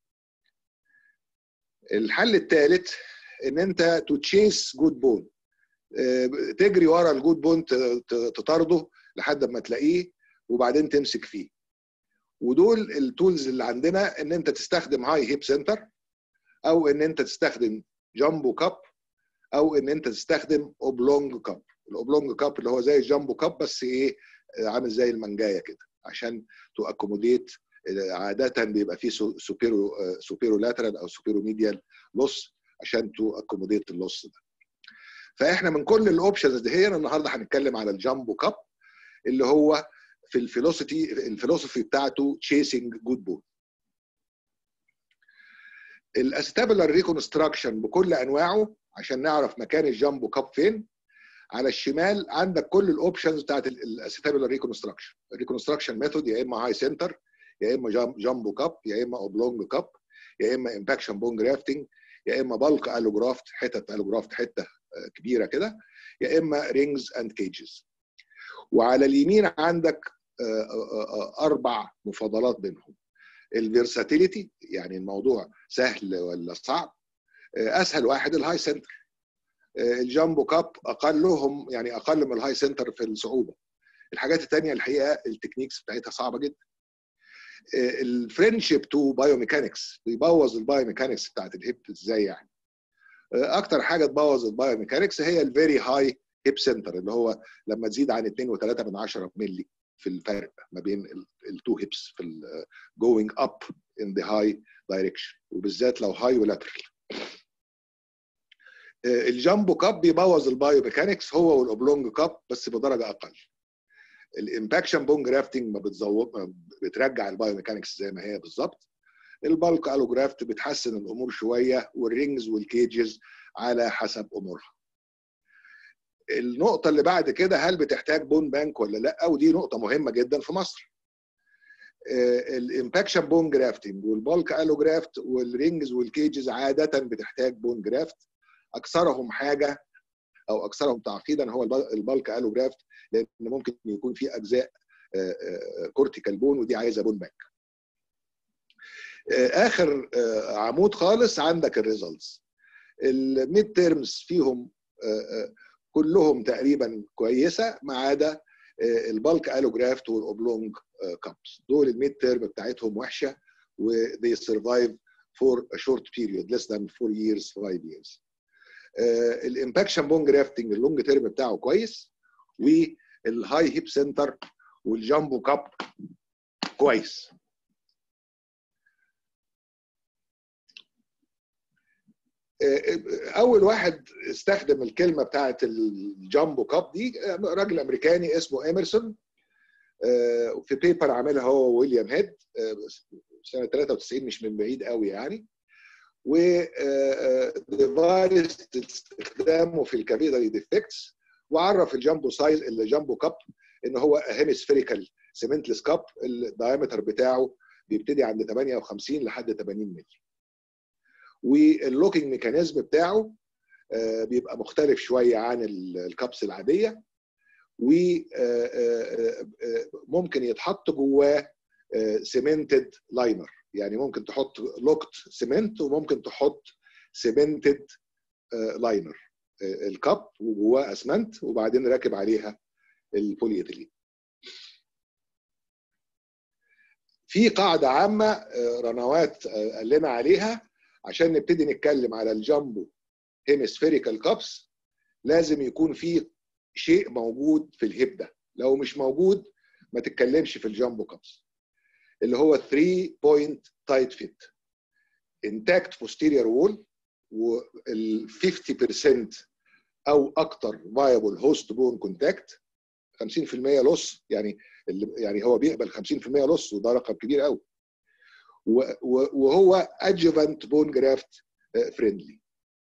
الحل الثالث ان انت تو تشيس جود بون تجري ورا الجود بون تطارده لحد ما تلاقيه وبعدين تمسك فيه ودول التولز اللي عندنا ان انت تستخدم هاي هيب سنتر او ان انت تستخدم جامبو كاب او ان انت تستخدم اوبلونج كاب الاوبلونج كاب اللي هو زي الجامبو كاب بس ايه عامل زي المنجايه كده عشان تو اكوموديت عاده بيبقى فيه سوبيرو سوبيرو لاترال او سوبيرو ميديال لوس عشان تو اكوموديت اللوس ده فاحنا من كل الاوبشنز دي هي النهارده هنتكلم على الجامبو كاب اللي هو في الفيلوسفي الفيلوسفي بتاعته تشيسنج جود بون الاستابلر ريكونستراكشن بكل انواعه عشان نعرف مكان الجامبو كاب فين على الشمال عندك كل الاوبشنز بتاعت الاستابلر ريكونستراكشن الريكونستراكشن ميثود يا اما هاي سنتر يا اما جامبو كاب يا اما اوبلونج كاب يا اما امباكشن بون جرافتنج يا اما بالك الوجرافت حتت الوجرافت حته كبيره كده يا اما رينجز اند كيجز وعلى اليمين عندك اربع مفاضلات بينهم الفيرساتيليتي يعني الموضوع سهل ولا صعب اسهل واحد الهاي سنتر الجامبو كاب اقلهم يعني اقل من الهاي سنتر في الصعوبه الحاجات الثانيه الحقيقه التكنيكس بتاعتها صعبه جدا الفريندشيب تو بايوميكانكس بيبوظ البايوميكانكس بتاعت الهيب ازاي يعني اكتر حاجه تبوظ البايوميكانكس هي الفيري هاي هيب سنتر اللي هو لما تزيد عن 2.3 من 10 مللي في الفرق ما بين التو هيبس في جوينج اب ان ذا هاي دايركشن وبالذات لو هاي ولاترال الجامبو كاب بيبوظ البايوميكانكس هو والاوبلونج كاب بس بدرجه اقل الامباكشن بون جرافتنج ما بتزود بترجع البايوميكانكس زي ما هي بالظبط البالك الوجرافت بتحسن الامور شويه والرينجز والكيجز على حسب امورها النقطه اللي بعد كده هل بتحتاج بون بانك ولا لا ودي نقطه مهمه جدا في مصر الامباكشن بون جرافتنج والبالك الوجرافت والرينجز والكيجز عاده بتحتاج بون جرافت اكثرهم حاجه او اكثرهم تعقيدا هو البالك الوجرافت لان ممكن يكون في اجزاء كورتيكال بون ودي عايزه بون بانك اخر عمود خالص عندك الريزلتس الميد تيرمز فيهم كلهم تقريبا كويسه ما عدا البالك الوجرافت والاوبلونج كابس دول الميد تيرم بتاعتهم وحشه و they survive for a short period less than 4 years 5 years الامباكشن بون جرافتنج اللونج تيرم بتاعه كويس والهاي هيب سنتر والجامبو كاب كويس اول واحد استخدم الكلمه بتاعت الجامبو كاب دي راجل امريكاني اسمه ايمرسون في بيبر عاملها هو ويليام هيد سنه 93 مش من بعيد قوي يعني و ديفايس استخدامه في الكابيلاري ديفكتس وعرف الجامبو سايز الجامبو كاب ان هو هيمسفيريكال سيمنتلس كاب الدايمتر بتاعه بيبتدي عند 58 لحد 80 مللي واللوكينج ميكانيزم بتاعه بيبقى مختلف شويه عن الكابس العاديه وممكن يتحط جواه سيمنتد لاينر يعني ممكن تحط لوكت سيمنت وممكن تحط سيمنتد لاينر الكاب وجواه اسمنت وبعدين راكب عليها البولي ايثيلين في قاعده عامه رنوات قال لنا عليها عشان نبتدي نتكلم على الجامبو هيمسفيريكال كابس لازم يكون في شيء موجود في الهيب ده لو مش موجود ما تتكلمش في الجامبو كابس اللي هو 3 بوينت تايت فيت انتاكت posterior وول وال 50% او اكتر فايبل هوست بون كونتاكت 50% لوس يعني يعني هو بيقبل 50% لوس وده رقم كبير قوي وهو ادجوفانت بون جرافت فريندلي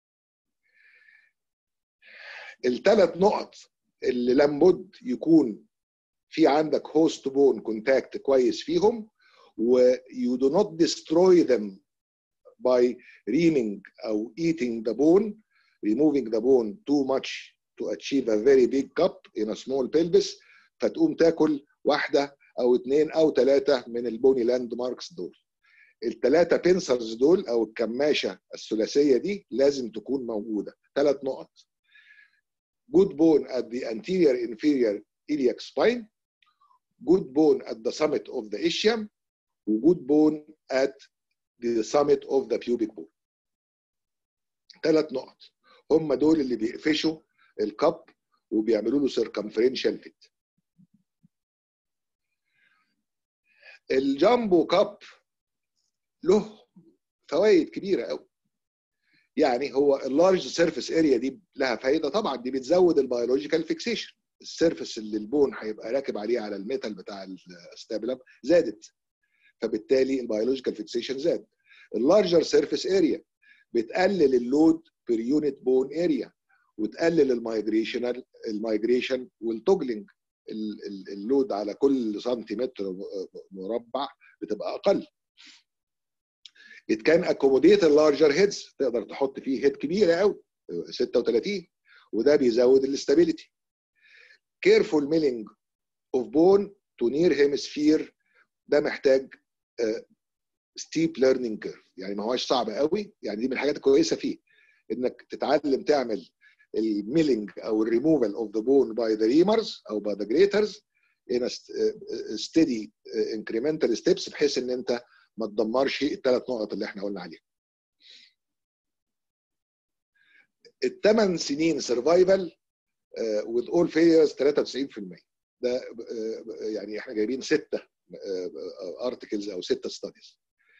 الثلاث نقط اللي لابد يكون في عندك هوست بون كونتاكت كويس فيهم و you do not destroy them by reaming او eating the bone removing the bone too much to achieve a very big cup in a small pelvis فتقوم تاكل واحده او اثنين او ثلاثه من البوني لاند ماركس دول الثلاثه بنسرز دول او الكماشه الثلاثيه دي لازم تكون موجوده ثلاث نقط good bone at the anterior inferior iliac spine good bone at the summit of the ischium و good bone at the summit of the pubic bone ثلاث نقط هم دول اللي بيقفشوا الكب وبيعملوا له circumferential fit الجامبو كاب له فوائد كبيره قوي يعني هو اللارج سيرفيس اريا دي لها فايده طبعا دي بتزود البيولوجيكال فيكسيشن السيرفيس اللي البون هيبقى راكب عليه على الميتال بتاع الستابلم زادت فبالتالي البيولوجيكال فيكسيشن زاد اللارجر سيرفيس اريا بتقلل اللود بير يونت بون اريا وتقلل المايجريشن المايجريشن والتوجلنج اللود على كل سنتيمتر مربع بتبقى اقل it can accommodate larger heads تقدر تحط فيه هيد كبيره قوي 36 وده بيزود الاستابيليتي careful milling of bone to near hemisphere ده محتاج steep learning curve يعني ما هوش صعب قوي يعني دي من الحاجات الكويسه فيه انك تتعلم تعمل الميلينج او الريموفال اوف ذا بون باي ذا ريمرز او باي ذا جريترز in a steady incremental steps بحيث ان انت ما تدمرش الثلاث نقط اللي احنا قلنا عليهم. الثمان سنين سرفايفل with all failures 93% ده يعني احنا جايبين سته ارتكلز او سته ستاديز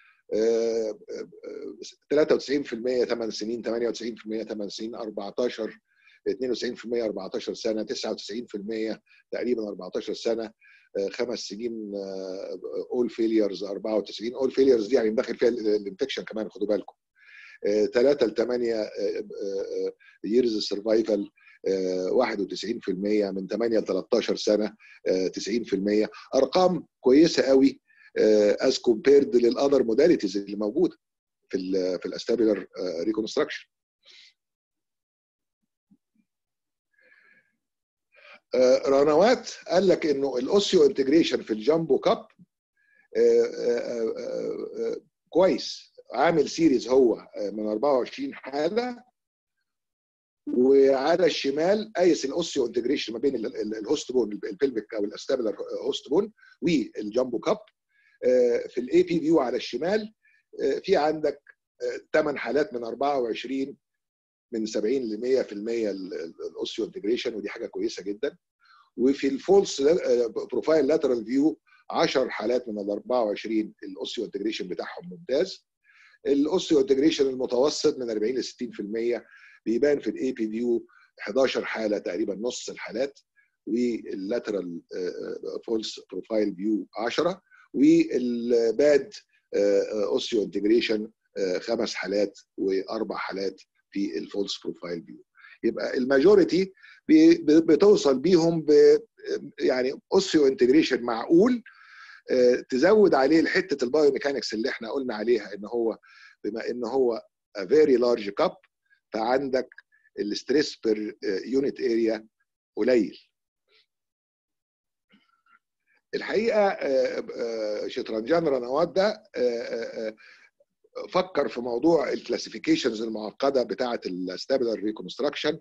93% 8 سنين 98% 8 سنين 14 92% 14 سنه 99% تقريبا 14 سنه خمس سنين اول فيليرز 94 اول فيليرز دي يعني مدخل فيها الانفكشن كمان خدوا بالكم 3 ل 8 ييرز سرفايفل 91% من 8 ل 13 سنه 90% ارقام كويسه قوي از كومبيرد للاذر موداليتيز اللي موجوده في ال في الاستابيلر ريكونستراكشن رنوات قال لك انه الاوسيو انتجريشن في الجامبو كاب كويس عامل سيريز هو من 24 حاله وعلى الشمال قايس الاوسيو انتجريشن ما بين الهوست بون البلفيك او الاستابلر هوست بون والجامبو كاب في الاي بي فيو على الشمال في عندك 8 حالات من 24 من 70 ل 100% الاوسيو انتجريشن ودي حاجه كويسه جدا وفي الفولس بروفايل لاترال فيو 10 حالات من ال 24 الاوسيو انتجريشن بتاعهم ممتاز الاوسيو انتجريشن المتوسط من 40 ل 60% بيبان في الاي بي فيو 11 حاله تقريبا نص الحالات واللاترال فولس بروفايل فيو 10 والباد اوسيو انتجريشن خمس حالات واربع حالات في الفولس بروفايل فيو يبقى الماجوريتي بتوصل بيهم ب يعني اوسيو انتجريشن معقول تزود عليه حته البايو ميكانكس اللي احنا قلنا عليها ان هو بما ان هو a very large cup فعندك الستريس بير يونت اريا قليل الحقيقه شطرنجان رنوات ده فكر في موضوع الكلاسيفيكيشنز المعقده بتاعه الستابلر ريكونستراكشن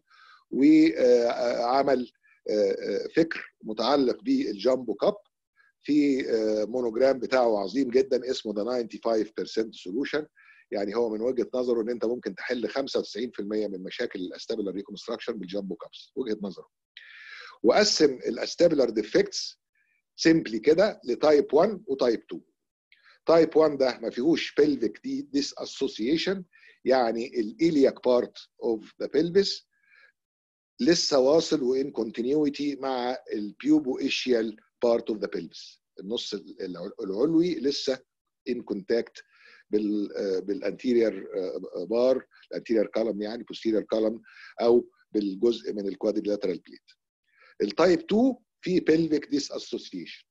وعمل فكر متعلق بالجامبو كاب في مونوجرام بتاعه عظيم جدا اسمه ذا 95% سولوشن يعني هو من وجهه نظره ان انت ممكن تحل 95% من مشاكل الاستابلر ريكونستراكشن بالجامبو كابس وجهه نظره وقسم الاستابلر ديفكتس سيمبلي كده لتايب 1 وتايب 2 تايب 1 ده ما فيهوش pelvic ديس اسوسيشن يعني الالياك بارت اوف ذا pelvis لسه واصل وان كونتينيوتي مع البيوبو اشيال بارت اوف ذا pelvis النص العلوي لسه ان كونتاكت بال بالانتيرير بار الانتيرير كولم يعني posterior كولم او بالجزء من الكوادريلاترال بليت التايب 2 في pelvic ديس اسوسيشن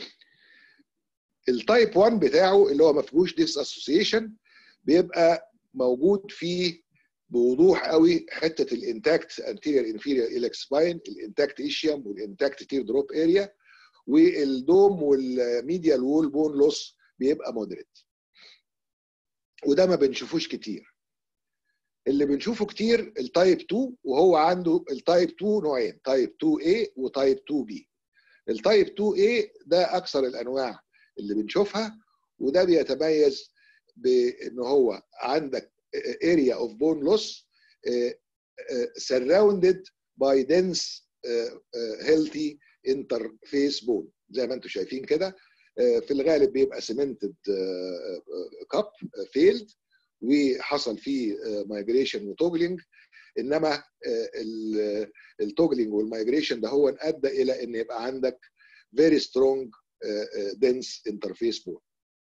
التايب 1 بتاعه اللي هو ما فيهوش ديس اسوسيشن بيبقى موجود فيه بوضوح قوي حته الانتاكت انتيريور انفيريور اليك سباين الانتاكت ايشيوم والانتاكت تير دروب اريا والدوم والميديال وول بون لوس بيبقى مودريت وده ما بنشوفوش كتير اللي بنشوفه كتير التايب 2 وهو عنده التايب 2 نوعين تايب 2A وتايب 2B التايب 2A ده اكثر الانواع اللي بنشوفها وده بيتميز بان هو عندك area of bone loss uh, uh, surrounded by dense uh, healthy interface bone زي ما انتم شايفين كده في الغالب بيبقى سيمنتد كاب فيلد وحصل فيه مايجريشن وتوجلينج انما التوجلينج والمايجريشن ده هو ادى الى ان يبقى عندك very strong dense interface bone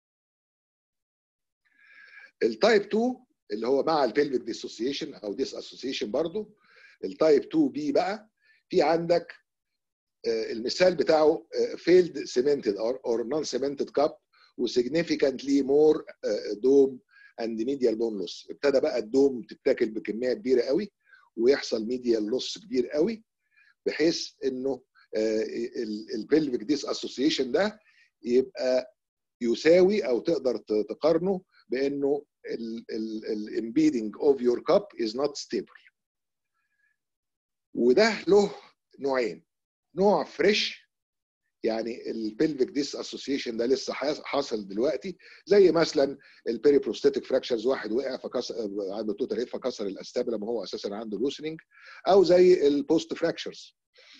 التايب 2 اللي هو مع البلفيك ديسوسيشن او ديس اسوسيشن برضه التايب 2 بي بقى في عندك المثال بتاعه فيلد سيمنتد اور نون سيمنتد كاب وسيجنيفيكانتلي مور دوم اند ميديال بون لوس ابتدى بقى الدوم تتاكل بكميه كبيره قوي ويحصل ميديال لوس كبير قوي بحيث انه البلفيك ديس اسوسيشن ده يبقى يساوي او تقدر تقارنه بانه الامبيدنج اوف يور كاب از نوت ستيبل وده له نوعين نوع فريش يعني البلفيك ديس اسوسيشن ده لسه حاصل دلوقتي زي مثلا البيري بروستاتيك فراكشرز واحد وقع فكسر عنده توتال هيد فكسر الاستابلم وهو اساسا عنده لوسننج او زي البوست فراكشرز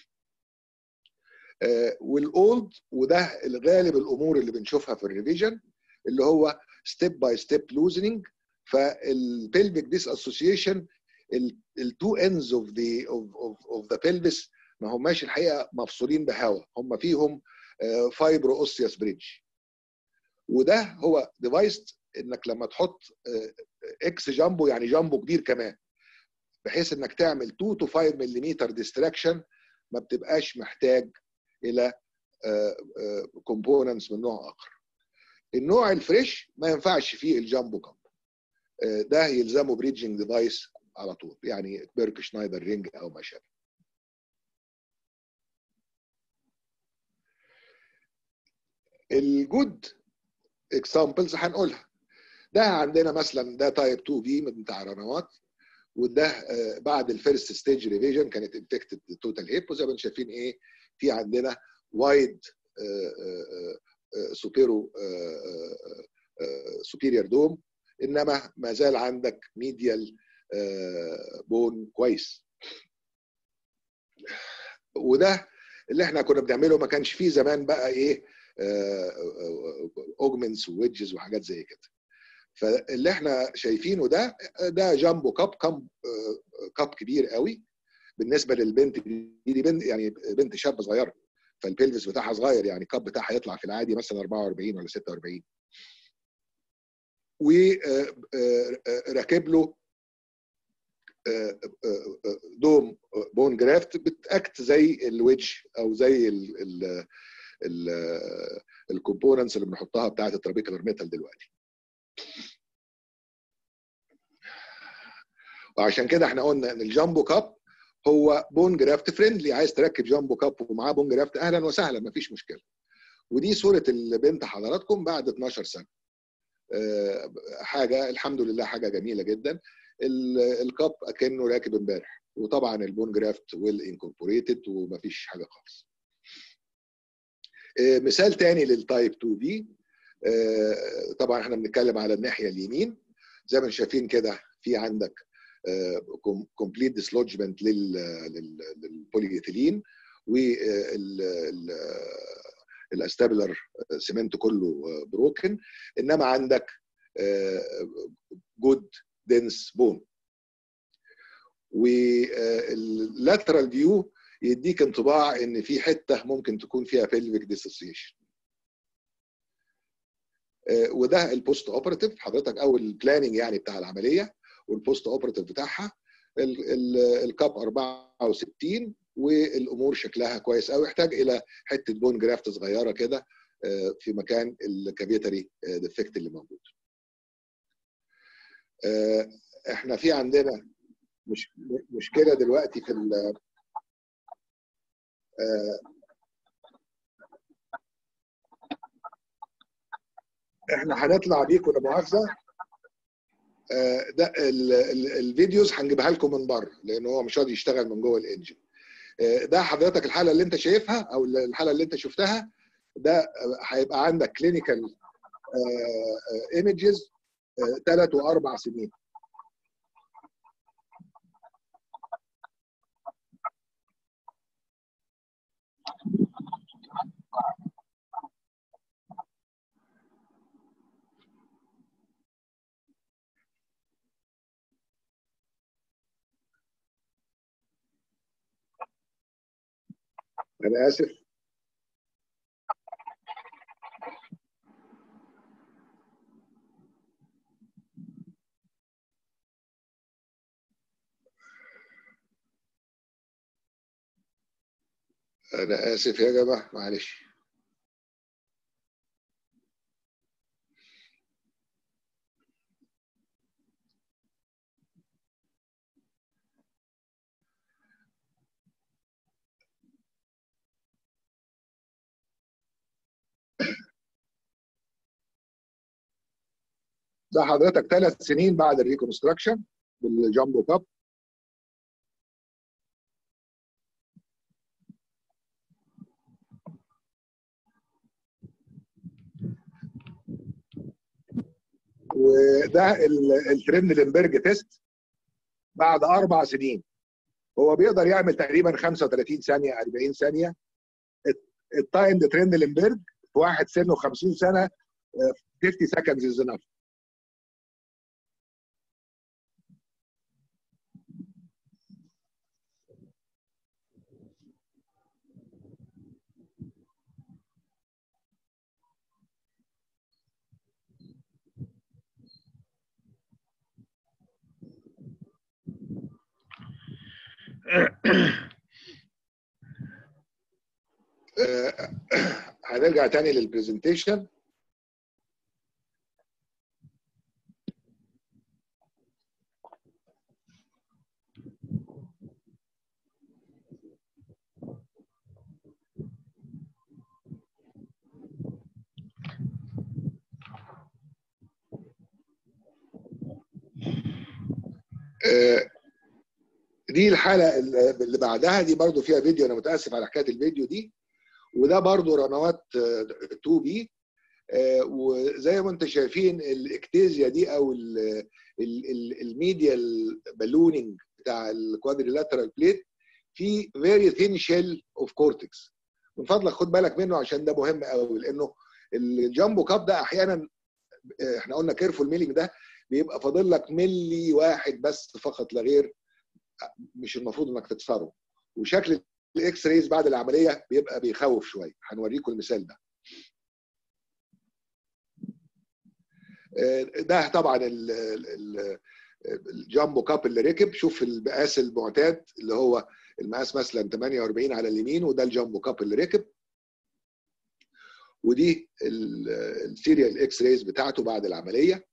آه والاولد وده الغالب الامور اللي بنشوفها في الريفيجن اللي هو ستيب باي ستيب لوزننج فالبلفيك ديس اسوسيشن التو اندز اوف ذا اوف ذا بلفس ما هماش الحقيقه مفصولين بهواء هم فيهم فايبرو اوسيوس بريدج وده هو ديفايس انك لما تحط اكس جامبو يعني جامبو كبير كمان بحيث انك تعمل 2 تو 5 ملم ديستراكشن ما بتبقاش محتاج الى كومبوننتس من نوع اخر النوع الفريش ما ينفعش فيه الجامبو كامب ده يلزمه بريدجنج ديفايس على طول يعني بيرك شنايدر رينج او ما شابه الجود اكزامبلز هنقولها ده عندنا مثلا ده تايب 2 بي بتاع رنوات وده بعد الفيرست ستيج ريفيجن كانت انفكتد توتال هيب وزي ما انتم شايفين ايه في عندنا وايد سوبيرو سوبيريور دوم انما ما زال عندك ميديال بون كويس وده اللي احنا كنا بنعمله ما كانش فيه زمان بقى ايه اوجمنتس وويدجز وحاجات زي كده فاللي احنا شايفينه ده ده جامبو كاب كاب كاب كبير قوي بالنسبه للبنت دي بنت يعني بنت شابه صغيره فالبلفس بتاعها صغير يعني الكاب بتاعها يطلع في العادي مثلا 44 ولا 46 وراكب له دوم بون جرافت بتاكت زي الويدج او زي الكومبوننتس اللي بنحطها بتاعت الترابيكولار ميتال دلوقتي وعشان كده احنا قلنا ان الجامبو كاب هو بون جرافت فريندلي عايز تركب جامبو كاب ومعاه بون جرافت اهلا وسهلا مفيش مشكله ودي صوره البنت حضراتكم بعد 12 سنه حاجه الحمد لله حاجه جميله جدا الكاب اكنه راكب امبارح وطبعا البون جرافت ويل انكوربوريتد ومفيش حاجه خالص مثال تاني للتايب 2 بي طبعا احنا بنتكلم على الناحيه اليمين زي ما شايفين كده في عندك كومبليت ديسلوجمنت للبوليثيلين والاستابلر سيمنت كله بروكن انما عندك جود دنس بون واللاترال فيو يديك انطباع ان في حته ممكن تكون فيها بيلفيك ديسوسيشن وده البوست اوبراتيف حضرتك او البلاننج يعني بتاع العمليه والبوست اوبراتيف بتاعها الكاب 64 والامور شكلها كويس قوي يحتاج الى حته بون جرافت صغيره كده في مكان الكافيتري ديفكت اللي موجود آه، احنا في عندنا مش مشكله دلوقتي في ال آه، احنا هنطلع بيكم لا مؤاخذه آه، ده ال- ال- الفيديوز هنجيبها لكم من بره لان هو مش راضي يشتغل من جوه الانجن آه، ده حضرتك الحاله اللي انت شايفها او الحاله اللي انت شفتها ده آه، هيبقى عندك كلينيكال ايمجز ثلاث واربع سنين انا اسف انا اسف يا جماعه معلش ده حضرتك ثلاث سنين بعد الريكونستراكشن بالجامبو كاب وده ال- الترندلنبرج تيست بعد اربع سنين هو بيقدر يعمل تقريبا 35 ثانيه 40 ثانيه التايم ترندلنبرج في واحد سنه 50 سنه آه، 50 seconds is enough آه، هنرجع تاني للبرزنتيشن آه، دي الحلقه اللي بعدها دي برضو فيها فيديو انا متاسف على حكايه الفيديو دي وده برضو رنوات 2 بي وزي ما انتم شايفين الاكتيزيا دي او الميديا بالونينج بتاع الكوادريلاترال بليت في فيري ثين شيل اوف كورتكس من فضلك خد بالك منه عشان ده مهم قوي لانه الجامبو كاب ده احيانا احنا قلنا كيرفول ميلينج ده بيبقى فاضل لك ملي واحد بس فقط لا غير مش المفروض انك تكسره وشكل الاكس رايز بعد العمليه بيبقى بيخوف شويه هنوريكم المثال ده ده طبعا ال- ال- الجامبو كاب اللي ركب شوف المقاس المعتاد اللي هو المقاس مثلا 48 على اليمين وده الجامبو كاب اللي ركب ودي ال- السيريال اكس رايز بتاعته بعد العمليه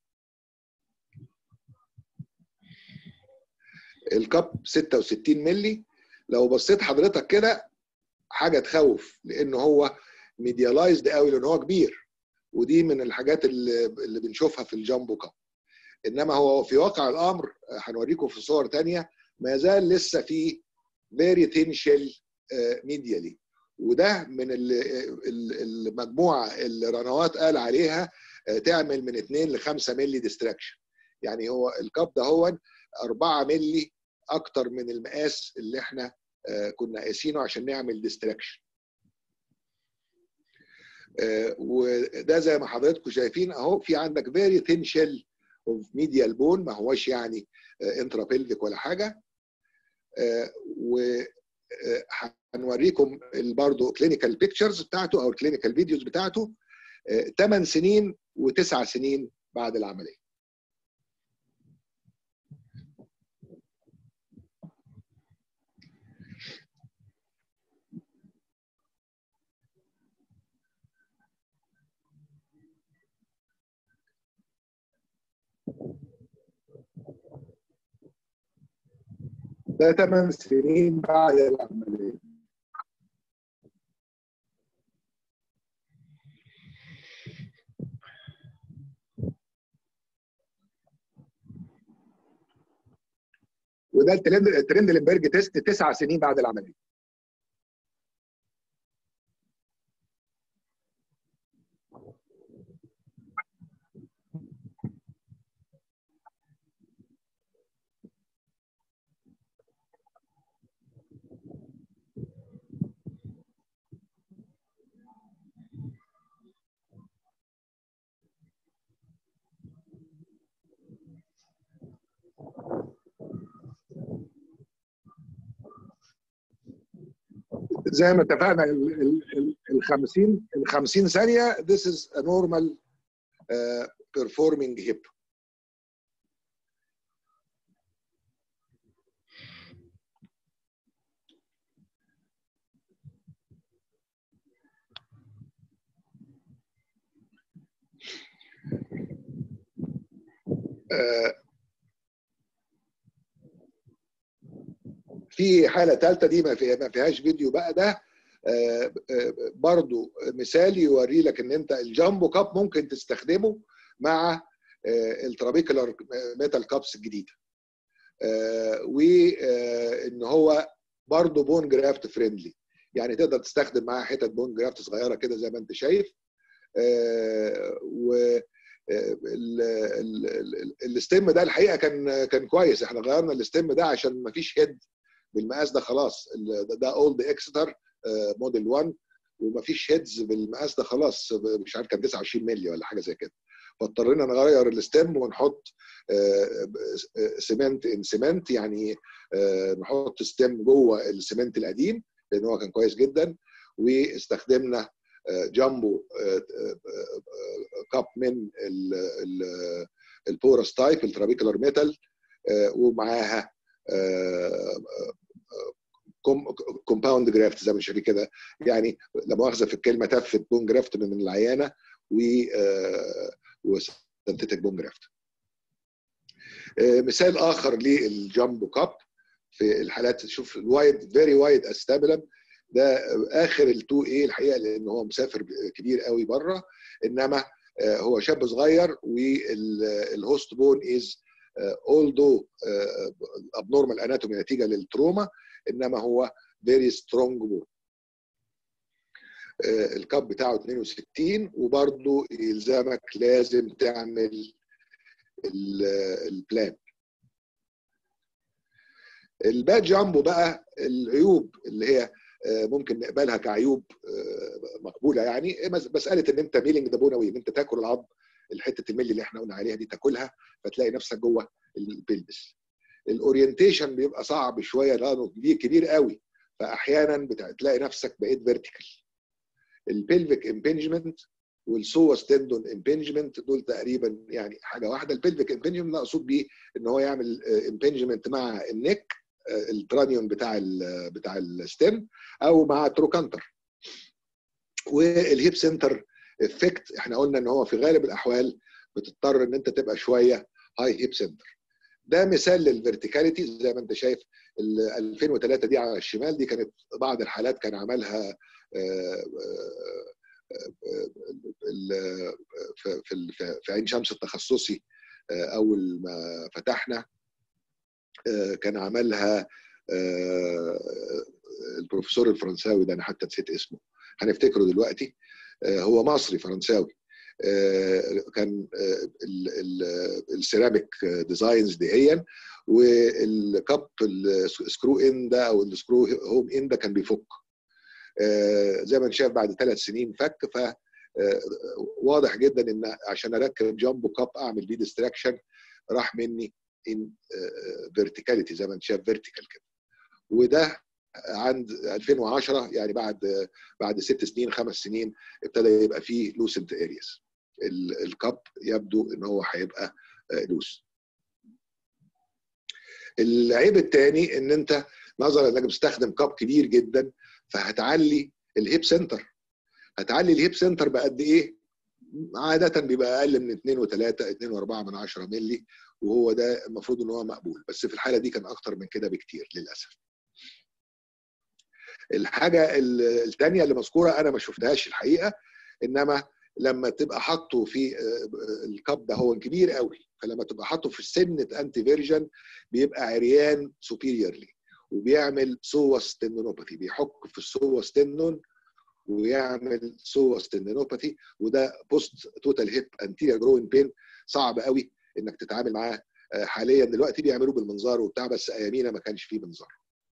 الكاب 66 مللي لو بصيت حضرتك كده حاجه تخوف لان هو ميديالايزد قوي لان هو كبير ودي من الحاجات اللي, اللي بنشوفها في الجامبو كاب انما هو في واقع الامر هنوريكم في صور تانية ما زال لسه في فيري ثين شيل ميديالي وده من ال- ال- المجموعه اللي رنوات قال عليها آه، تعمل من 2 ل 5 مللي ديستراكشن يعني هو الكاب ده هو 4 مللي اكتر من المقاس اللي احنا آه، كنا قاسينه عشان نعمل ديستراكشن وده زي ما حضراتكم شايفين اهو في عندك فيري ثين شيل اوف ميديال بون ما هوش يعني انترا بيلفيك ولا حاجه وهنوريكم برضه كلينيكال بيكتشرز بتاعته او الكلينيكال فيديوز بتاعته 8 سنين وتسع سنين بعد العمليه ده 8 سنين بعد العمليه وده الترند الترند لمبرج تيست تسع سنين بعد العمليه زي ما اتفقنا ال 50 ال 50 ثانيه this is a normal uh, performing hip uh, في حاله ثالثه دي ما فيها ما فيهاش فيديو بقى ده آه، آه، برضو مثال يوري لك ان انت الجامبو كاب ممكن تستخدمه مع آه، الترابيكولار ميتال كابس الجديده وان هو برضو بون جرافت فريندلي يعني تقدر تستخدم معاه حتت بون جرافت صغيره كده زي ما انت شايف و الستيم ده الحقيقه كان كان كويس احنا غيرنا الستيم ده عشان ما فيش هيد بالمقاس ده خلاص ده اولد اكستر موديل 1 ومفيش هيدز بالمقاس ده خلاص مش عارف كان 29 مللي ولا حاجه زي كده فاضطرينا نغير الستيم ونحط سيمنت ان سيمنت يعني نحط ستيم جوه السيمنت القديم لان هو كان كويس جدا واستخدمنا جامبو كاب من البورس تايب الترابيكولار ميتال ومعاها كومباوند جرافت زي ما شايفين كده يعني لا مؤاخذه في الكلمه تفت بون جرافت من العيانه و وسنتيتك بون جرافت مثال اخر للجامبو كاب في الحالات شوف الوايد فيري وايد استابلم ده اخر ال 2 اي الحقيقه لان هو مسافر كبير قوي بره انما هو شاب صغير والهوست بون از although abnormal anatomy نتيجه للتروما انما هو very strong bone الكاب بتاعه 62 وبرضه يلزمك لازم تعمل البلان الباد جامبو بقى العيوب اللي هي ممكن نقبلها كعيوب مقبوله يعني مساله ان انت ميلينج ده بونوي ان انت تاكل العظم الحته الملي اللي احنا قلنا عليها دي تاكلها فتلاقي نفسك جوه البلبس الاورينتيشن بيبقى صعب شويه لانه كبير كبير قوي فاحيانا بتلاقي نفسك بقيت فيرتيكال البلفيك امبنجمنت والسوس تندون امبنجمنت دول تقريبا يعني حاجه واحده البلفيك امبنجمنت مقصود بيه ان هو يعمل امبنجمنت مع النك الترانيون بتاع ال بتاع الستيم او مع تروكانتر والهيب سنتر افكت احنا قلنا ان هو في غالب الاحوال بتضطر ان انت تبقى شويه هاي هيب سنتر ده مثال للفيرتيكاليتي زي ما انت شايف ال 2003 دي على الشمال دي كانت بعض الحالات كان عملها في في عين شمس التخصصي اول ما فتحنا كان عملها البروفيسور الفرنساوي ده انا حتى نسيت اسمه هنفتكره دلوقتي هو مصري فرنساوي كان السيراميك ديزاينز دهيا والكاب السكرو ان ده او السكرو هوم ان ده كان بيفك زي ما انت شايف بعد ثلاث سنين فك ف واضح جدا ان عشان اركب جامبو كاب اعمل دي ديستراكشن راح مني ان فيرتيكاليتي زي ما انت شايف فيرتيكال كده وده عند 2010 يعني بعد بعد ست سنين خمس سنين ابتدى يبقى فيه لوسنت ارياس الكاب يبدو ان هو هيبقى لوس العيب الثاني ان انت نظرا انك بتستخدم كاب كبير جدا فهتعلي الهيب سنتر هتعلي الهيب سنتر بقد ايه عاده بيبقى اقل من 2 و3 2 و4 من 10 مللي وهو ده المفروض ان هو مقبول بس في الحاله دي كان اكتر من كده بكتير للاسف الحاجه الثانيه اللي مذكوره انا ما شفتهاش الحقيقه انما لما تبقى حاطه في الكاب ده هو كبير قوي فلما تبقى حاطه في سنه انتي فيرجن بيبقى عريان سوبيريورلي وبيعمل سوس تندونوباثي بيحك في السوس تندون ويعمل سوس تندونوباثي وده بوست توتال هيب انتيريور جروين بين صعب قوي انك تتعامل معاه حاليا دلوقتي بيعملوه بالمنظار وبتاع بس ايامينا ما كانش فيه منظار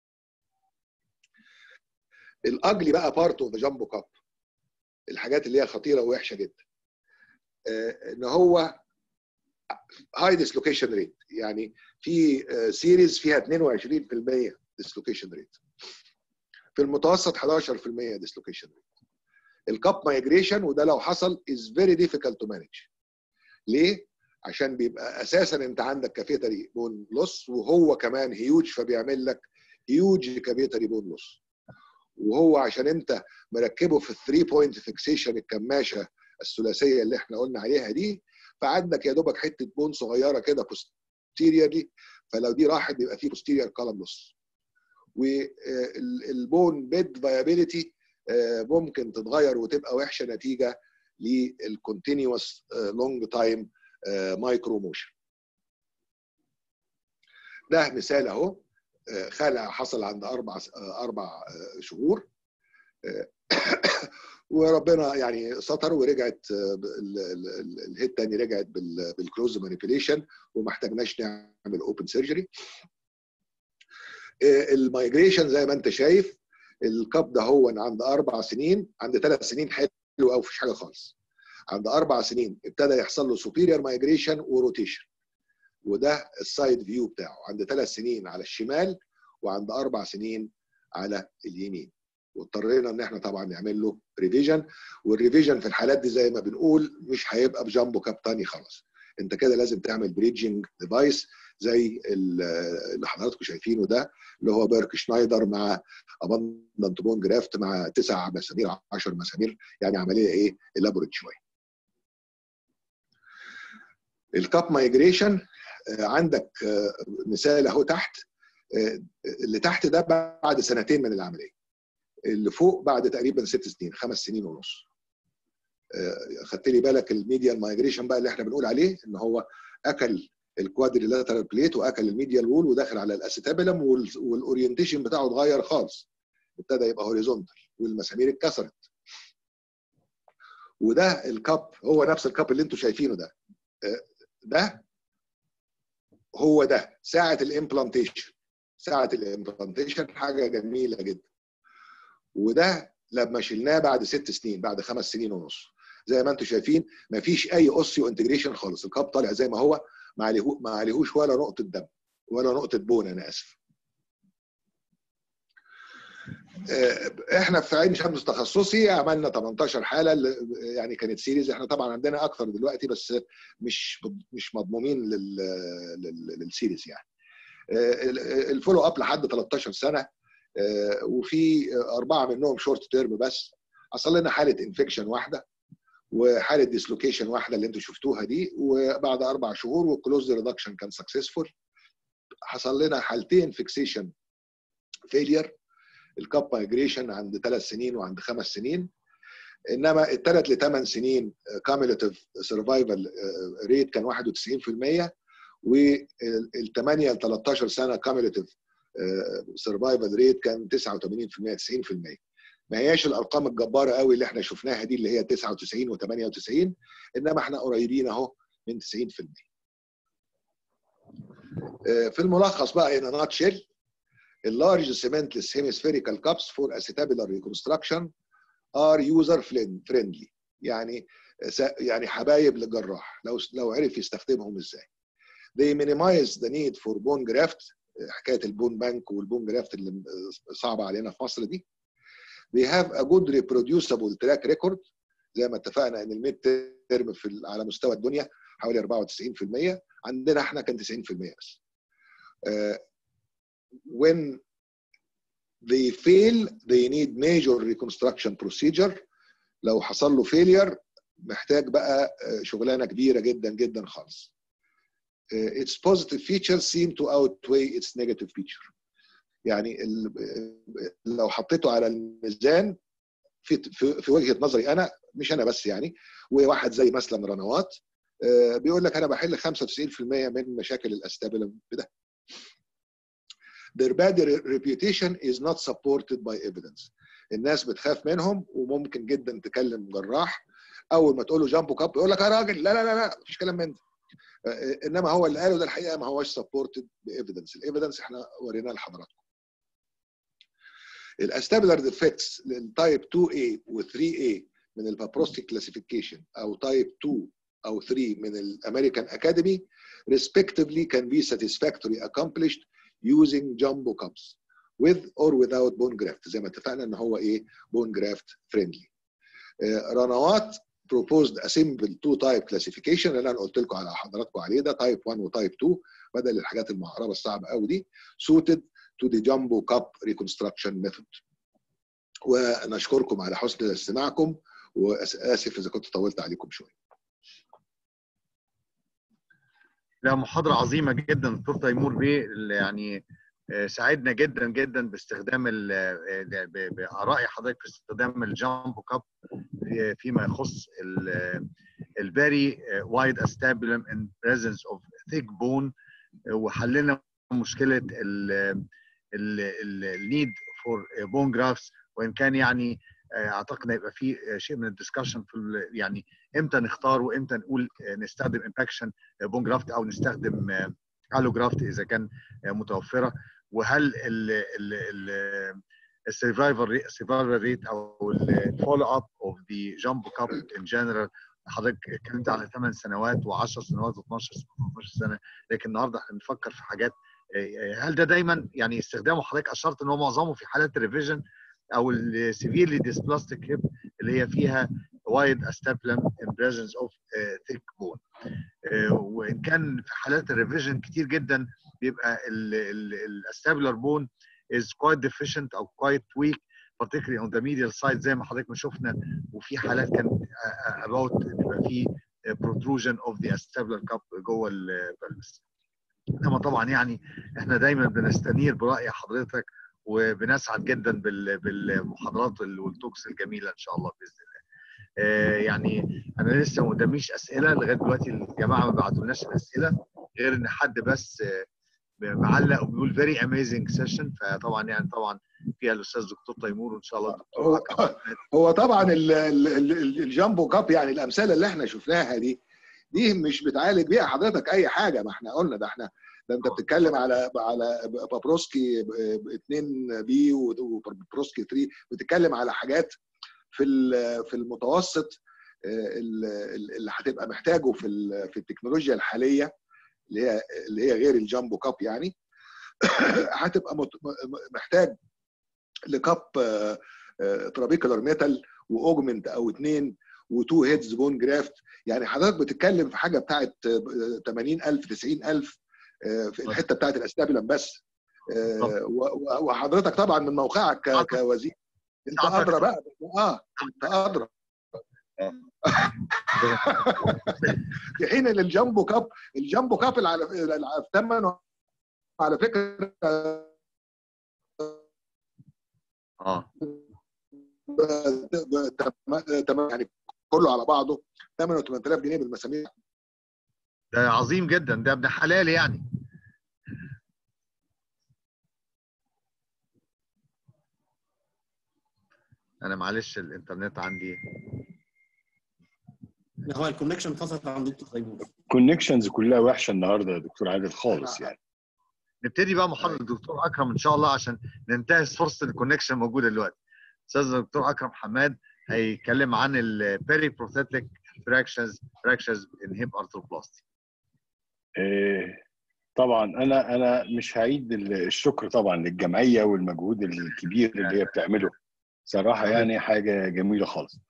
الاجلي بقى بارت اوف ذا جامبو كاب الحاجات اللي هي خطيره ووحشه جدا ان هو هاي ديسلوكيشن ريت يعني في سيريز فيها 22% ديسلوكيشن ريت في المتوسط 11% ديسلوكيشن ريت الكاب مايجريشن وده لو حصل از فيري ديفيكالت تو مانج ليه؟ عشان بيبقى اساسا انت عندك كافيتري بون لوس وهو كمان هيوج فبيعمل لك هيوج كافيتري بون لوس وهو عشان انت مركبه في الثري بوينت فيكسيشن الكماشه الثلاثيه اللي احنا قلنا عليها دي فعندك يا دوبك حته بون صغيره كده بوستيريورلي فلو دي راحت بيبقى فيه بوستيريور كولم لوس والبون بيد فايابيليتي ممكن تتغير وتبقى وحشه نتيجه للكونتينوس لونج تايم مايكرو موشن ده مثال اهو خلع حصل عند اربع اربع شهور وربنا يعني ستر ورجعت الهيد تاني رجعت بالكلوز مانيبيوليشن وما احتاجناش نعمل اوبن سيرجري المايجريشن زي ما انت شايف الكاب ده هو عند اربع سنين عند ثلاث سنين حلو قوي مفيش حاجه خالص عند اربع سنين ابتدى يحصل له سوبيريور مايجريشن وروتيشن وده السايد فيو بتاعه عند ثلاث سنين على الشمال وعند اربع سنين على اليمين واضطرينا ان احنا طبعا نعمل له ريفيجن والريفيجن في الحالات دي زي ما بنقول مش هيبقى بجامبو كاب تاني خلاص انت كده لازم تعمل بريدجنج ديفايس زي اللي حضراتكم شايفينه ده اللي هو بيرك شنايدر مع اباندنت بون جرافت مع تسع مسامير 10 مسامير يعني عمليه ايه الابوريت شويه الكاب مايجريشن عندك مثال اهو تحت اللي تحت ده بعد سنتين من العمليه اللي فوق بعد تقريبا ست سنين خمس سنين ونص خدت لي بالك الميديال مايجريشن بقى اللي احنا بنقول عليه ان هو اكل الكوادريلاترال بليت واكل الميديال وول وداخل على الاسيتابيلم والاورينتيشن بتاعه اتغير خالص ابتدى يبقى هوريزونتال والمسامير اتكسرت وده الكاب هو نفس الكاب اللي انتم شايفينه ده ده هو ده ساعه الامبلانتيشن ساعه الامبلانتيشن حاجه جميله جدا وده لما شلناه بعد ست سنين بعد خمس سنين ونص زي ما انتم شايفين ما فيش اي اوسيو انتجريشن خالص الكاب طالع زي ما هو ما عليه ما عليهوش ولا نقطه دم ولا نقطه بون انا اسف احنا في عين شمس تخصصي عملنا 18 حاله يعني كانت سيريز احنا طبعا عندنا اكثر دلوقتي بس مش مش مضمومين للسيريز يعني الفولو اب لحد 13 سنه وفي اربعه منهم شورت تيرم بس حصل لنا حاله انفكشن واحده وحاله ديسلوكيشن واحده اللي انتم شفتوها دي وبعد اربع شهور والكلوز ريدكشن كان سكسسفول حصل لنا حالتين فيكسيشن فيلير الكاب مايجريشن عند ثلاث سنين وعند خمس سنين انما الثلاث لثمان سنين كاميلاتيف سرفايفل ريت كان 91% والثمانيه ل 13 سنه كاميلاتيف سرفايفل ريت كان 89% 90% ما هياش الارقام الجباره قوي اللي احنا شفناها دي اللي هي 99 و98 انما احنا قريبين اهو من 90% في الملخص بقى ان ناتشيل اللارج سيمنتلس هيمسفيريكال كابس فور اسيتابيلار ريكونستراكشن ار يوزر فريندلي يعني يعني حبايب للجراح لو لو عرف يستخدمهم ازاي they minimize the need for bone graft حكايه البون بانك والبون جرافت اللي صعبه علينا في مصر دي they have a good reproducible track record زي ما اتفقنا ان الميد ترم في على مستوى الدنيا حوالي 94% عندنا احنا كان 90% بس uh, when they fail they need major reconstruction procedure لو حصل له failure محتاج بقى شغلانه كبيره جدا جدا خالص. its positive features seem to outweigh its negative feature. يعني لو حطيته على الميزان في في وجهه نظري انا مش انا بس يعني وواحد زي مثلا رنوات بيقول لك انا بحل 95% من مشاكل الاستابل بده. Their bad reputation is not supported by evidence. الناس بتخاف منهم وممكن جدا تكلم جراح اول ما تقول له جامبو كاب يقول لك يا راجل لا لا لا لا مفيش كلام من ده. انما هو اللي قاله ده الحقيقه ما هوش سبورتد بايفيدنس الايفيدنس احنا وريناه لحضراتكم الاستابلر ديفكتس للتايب 2A و 3A من البابروستيك كلاسيفيكيشن او تايب 2 او 3 من الامريكان اكاديمي respectively can be satisfactorily accomplished using jumbo cups with or without bone graft زي ما اتفقنا ان هو ايه bone graft friendly رنوات proposed a simple two type classification اللي انا قلت لكم على حضراتكم عليه ده تايب 1 وتايب 2 بدل الحاجات المعقربه الصعبه قوي دي suited to the jumbo cup reconstruction method ونشكركم على حسن استماعكم واسف اذا كنت طولت عليكم شويه
لا محاضرة عظيمة جدا دكتور تيمور بيه يعني ساعدنا جدا جدا باستخدام بآراء حضرتك في استخدام الجامبو كاب فيما يخص الفيري وايد استابلم ان بريزنس اوف ثيك بون وحللنا مشكله النيد فور بون جرافس وان كان يعني اعتقد هيبقى في شيء من الدسكشن في يعني امتى نختار وامتى نقول نستخدم امباكشن بون جرافت او نستخدم الو جرافت اذا كان متوفره وهل السرفايفر السرفايفر ريت او الفولو اب اوف ذا جامبو كاب ان جنرال حضرتك اتكلمت على 8 سنوات و10 سنوات و12 12 سنه لكن النهارده احنا بنفكر في حاجات هل ده دايما يعني استخدامه حضرتك اشرت ان هو معظمه في حالات الريفيجن او السيفيرلي ديسبلاستيك هيب اللي هي فيها وايد استابلم ان بريزنس اوف ثيك بون وان كان في حالات الريفيجن كتير جدا بيبقى الاستابلر بون is quite deficient او quite weak particularly on the medial side زي ما حضرتك ما شفنا وفي حالات كان about بيبقى في protrusion of the acetabular cup جوه البلس انما طبعا يعني احنا دايما بنستنير براي حضرتك وبنسعد جدا بالمحاضرات والتوكس الجميله ان شاء الله باذن الله. يعني انا لسه ما قداميش اسئله لغايه دلوقتي الجماعه ما بعتولناش الاسئله غير ان حد بس معلق وبيقول فيري اميزنج سيشن فطبعا يعني طبعا فيها الاستاذ دكتور تيمور وان شاء الله الدكتور
هو, هو طبعا الجامبو كاب يعني الامثله اللي احنا شفناها دي دي مش بتعالج بيها حضرتك اي حاجه ما احنا قلنا ده احنا ده انت بتتكلم على على بابروسكي 2 بي وبابروسكي 3 بتتكلم على حاجات في في المتوسط اللي هتبقى محتاجه في في التكنولوجيا الحاليه اللي هي اللي هي غير الجامبو كاب يعني هتبقى محتاج لكاب ترابيكولار ميتال واوجمنت او اثنين وتو هيدز بون جرافت يعني حضرتك بتتكلم في حاجه بتاعت 80000 90000 في الحته بتاعت الاستابلم بس وحضرتك طبعا من موقعك كوزير انت ادرى بقى اه انت ادرى في حين ان الجامبو كاب الجامبو كاب اللي على في ثمنه على فكره
اه
يعني كله على بعضه ثمنه 8000 جنيه بالمسامير
ده عظيم جدا ده ابن حلال يعني انا معلش الانترنت عندي
هو الكونكشن فصلت عند دكتور تيمور
الكونكشنز كلها وحشه النهارده يا دكتور عادل خالص يعني
نبتدي بقى محاضره الدكتور اكرم ان شاء الله عشان ننتهز فرصه الكونكشن موجوده دلوقتي استاذ الدكتور اكرم حماد هيتكلم عن البيري بروثيتيك فراكشنز فراكشنز ان هيب ارثروبلاستي
طبعا انا انا مش هعيد الشكر طبعا للجمعيه والمجهود الكبير اللي هي بتعمله صراحه يعني حاجه جميله خالص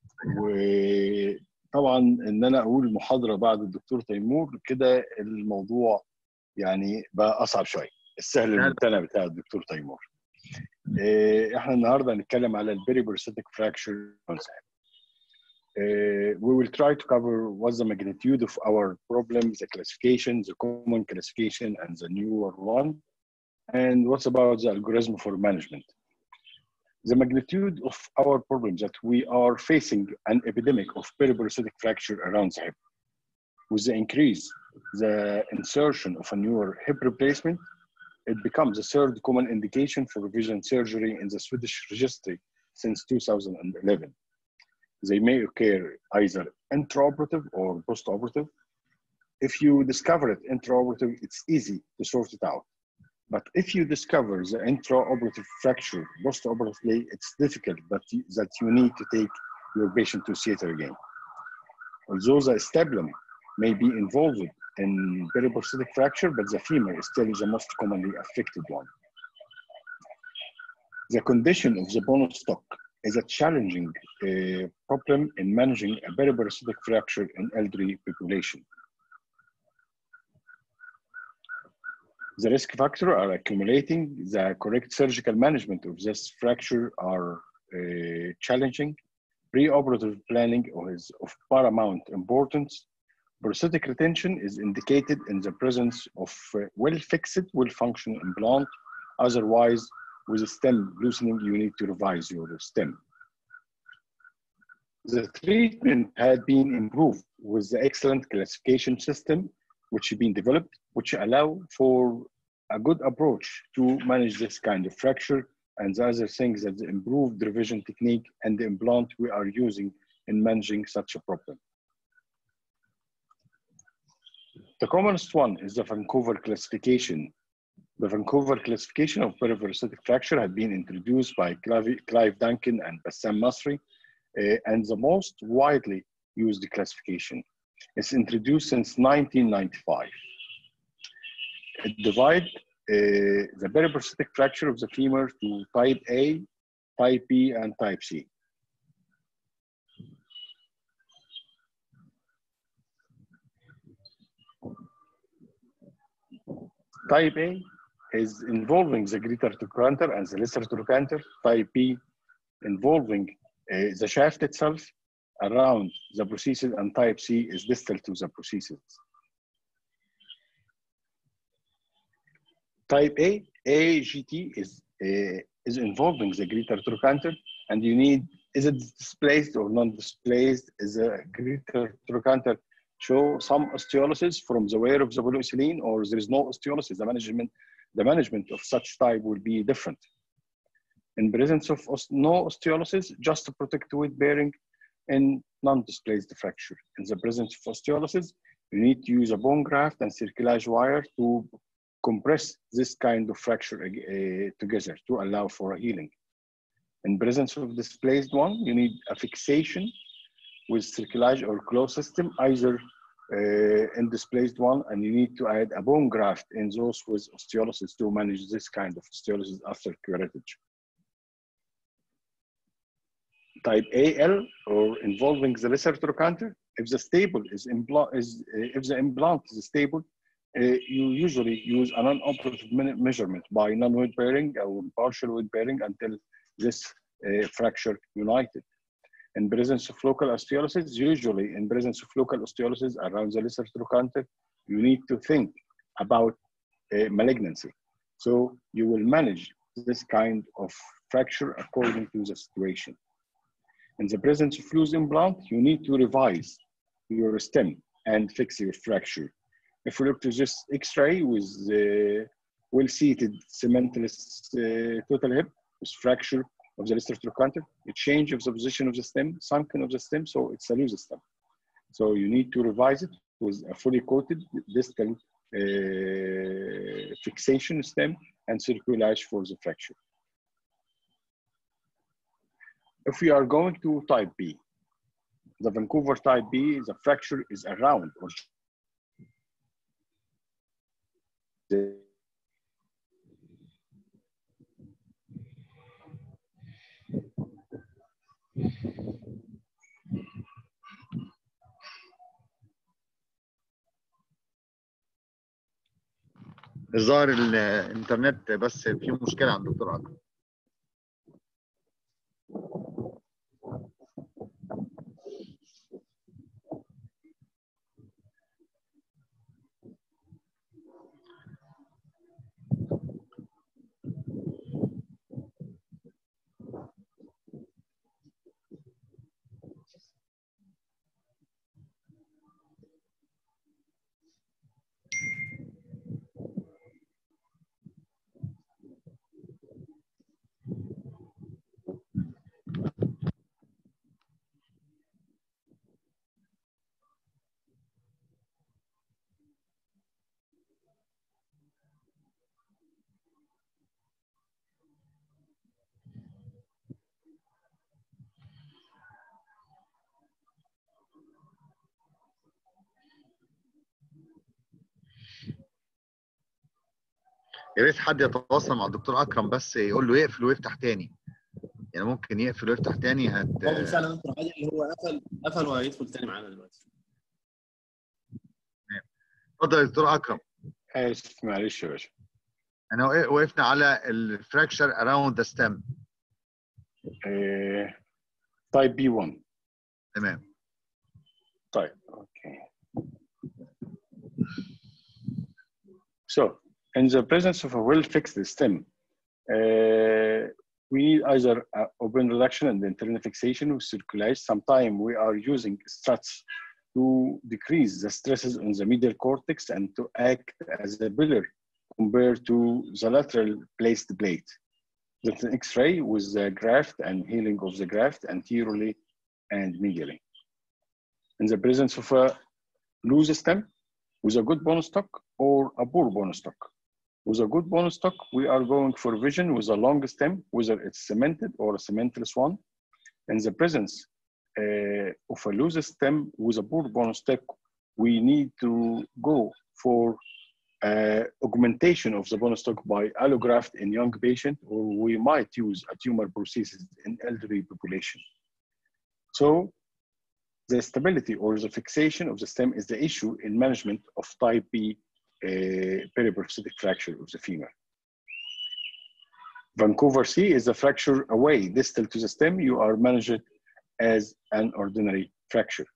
وطبعا ان انا اقول محاضره بعد الدكتور تيمور كده الموضوع يعني بقى اصعب شويه السهل الممتنع بتاع الدكتور تيمور احنا النهارده هنتكلم على البيري بروستاتيك فراكشر كونسبت Uh, we will try to cover what's the magnitude of our problems, the classification, the common classification, and the newer one, and what's about the algorithm for management. The magnitude of our problems that we are facing an epidemic of periparasitic fracture around the hip. With the increase, the insertion of a newer hip replacement, it becomes the third common indication for revision surgery in the Swedish registry since 2011. They may occur either intraoperative or postoperative. If you discover it intraoperative, it's easy to sort it out. But if you discover the intraoperative fracture postoperatively, it's difficult but you- that you need to take your patient to theater again. Although the stapulum may be involved in periparasitic fracture, but the femur is still the most commonly affected one. The condition of the bone stock is a challenging uh, problem in managing a periparasitic fracture in elderly population. The risk factor are accumulating. The correct surgical management of this fracture are uh, challenging. Preoperative planning is of paramount importance. Prosthetic retention is indicated in the presence of uh, well-fixed, well-functioning implant. Otherwise, with a stem loosening, you need to revise your stem. The treatment had been improved with the excellent classification system which have been developed, which allow for a good approach to manage this kind of fracture. And the other things that the improved revision technique and the implant we are using in managing such a problem. The commonest one is the Vancouver classification. The Vancouver classification of periparasitic fracture had been introduced by Clive, Clive Duncan and Bassam Masri, uh, and the most widely used classification. It's introduced since 1995. It divides uh, the periparasitic fracture of the femur to type A, type B, and type C. Type A is involving the greater trochanter and the lesser trochanter. Type B involving uh, the shaft itself around the prosthesis, and type C is distal to the prosthesis. Type A, AGT is, uh, is involving the greater trochanter, and you need, is it displaced or non-displaced? Is a greater trochanter show some osteolysis from the wear of the polyethylene, or there is no osteolysis? The management, the management of such type will be different. In presence of os no osteolysis, just to protect weight bearing in non-displaced fracture. In the presence of osteolysis, you need to use a bone graft and circulage wire to compress this kind of fracture uh, together to allow for a healing. In presence of displaced one, you need a fixation with circulage or closed system, either uh, in displaced one, and you need to add a bone graft in those with osteolysis to manage this kind of osteolysis after curettage. Type AL or involving the lesser trochanter, if the stable is, implant is uh, if the implant is stable, uh, you usually use a non-operative measurement by non-weight bearing or partial weight bearing until this uh, fracture united. In presence of local osteolysis, usually in presence of local osteolysis around the lesser trochanter, you need to think about uh, malignancy. So you will manage this kind of fracture according to the situation. In the presence of loose implant, you need to revise your stem and fix your fracture. If we look to this X-ray with the well-seated cementless uh, total hip with fracture of the lesser trochanter, a change of the position of the stem, sunken of the stem, so it's a loose stem. So you need to revise it with a fully coated distal uh, fixation stem and circulage for the fracture. If we are going to type B, the Vancouver type B, the fracture is around or the
الظاهر الانترنت بس فيه مشكله عند الدكتور اكرم يا ريت حد يتواصل مع الدكتور اكرم بس يقول له يقفل ويفتح تاني يعني ممكن يقفل ويفتح تاني هت
هو بالفعل دكتور عادل اللي هو قفل قفل وهيدخل تاني معانا دلوقتي
اتفضل يا دكتور اكرم
اسف معلش يا باشا
انا وق- وقفنا على الفراكشر اراوند ذا ستيم
تايب بي 1
تمام
طيب okay so in the presence of a well-fixed stem uh, we need either uh, open reduction and internal fixation with circulation sometimes we are using struts to decrease the stresses on the medial cortex and to act as a pillar compared to the lateral placed plate with an x-ray with the graft and healing of the graft anteriorly and medially in the presence of a loose stem with a good bone stock or a poor bone stock. With a good bone stock, we are going for vision with a long stem, whether it's cemented or a cementless one. In the presence uh, of a loose stem with a poor bone stock, we need to go for uh, augmentation of the bone stock by allograft in young patient, or we might use a tumor prosthesis in elderly population. So the stability or the fixation of the stem is the issue in management of type B uh, periprosthetic fracture of the femur. Vancouver C is a fracture away distal to the stem. You are managed as an ordinary fracture.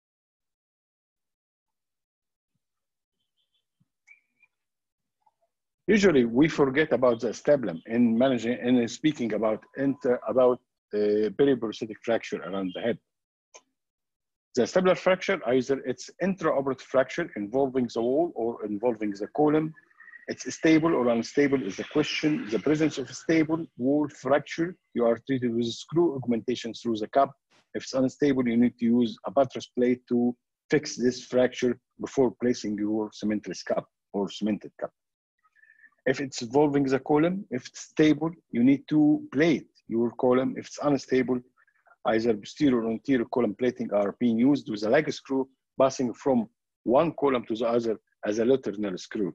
Usually, we forget about the stablum in managing and speaking about inter, about uh, periprosthetic fracture around the head. The stabular fracture, either it's intraoperative fracture involving the wall or involving the column. It's stable or unstable is the question. The presence of a stable wall fracture, you are treated with screw augmentation through the cup. If it's unstable, you need to use a buttress plate to fix this fracture before placing your cementless cup or cemented cup. If it's involving the column, if it's stable, you need to plate your column. If it's unstable, either posterior or anterior column plating are being used with a leg screw passing from one column to the other as a lateral screw.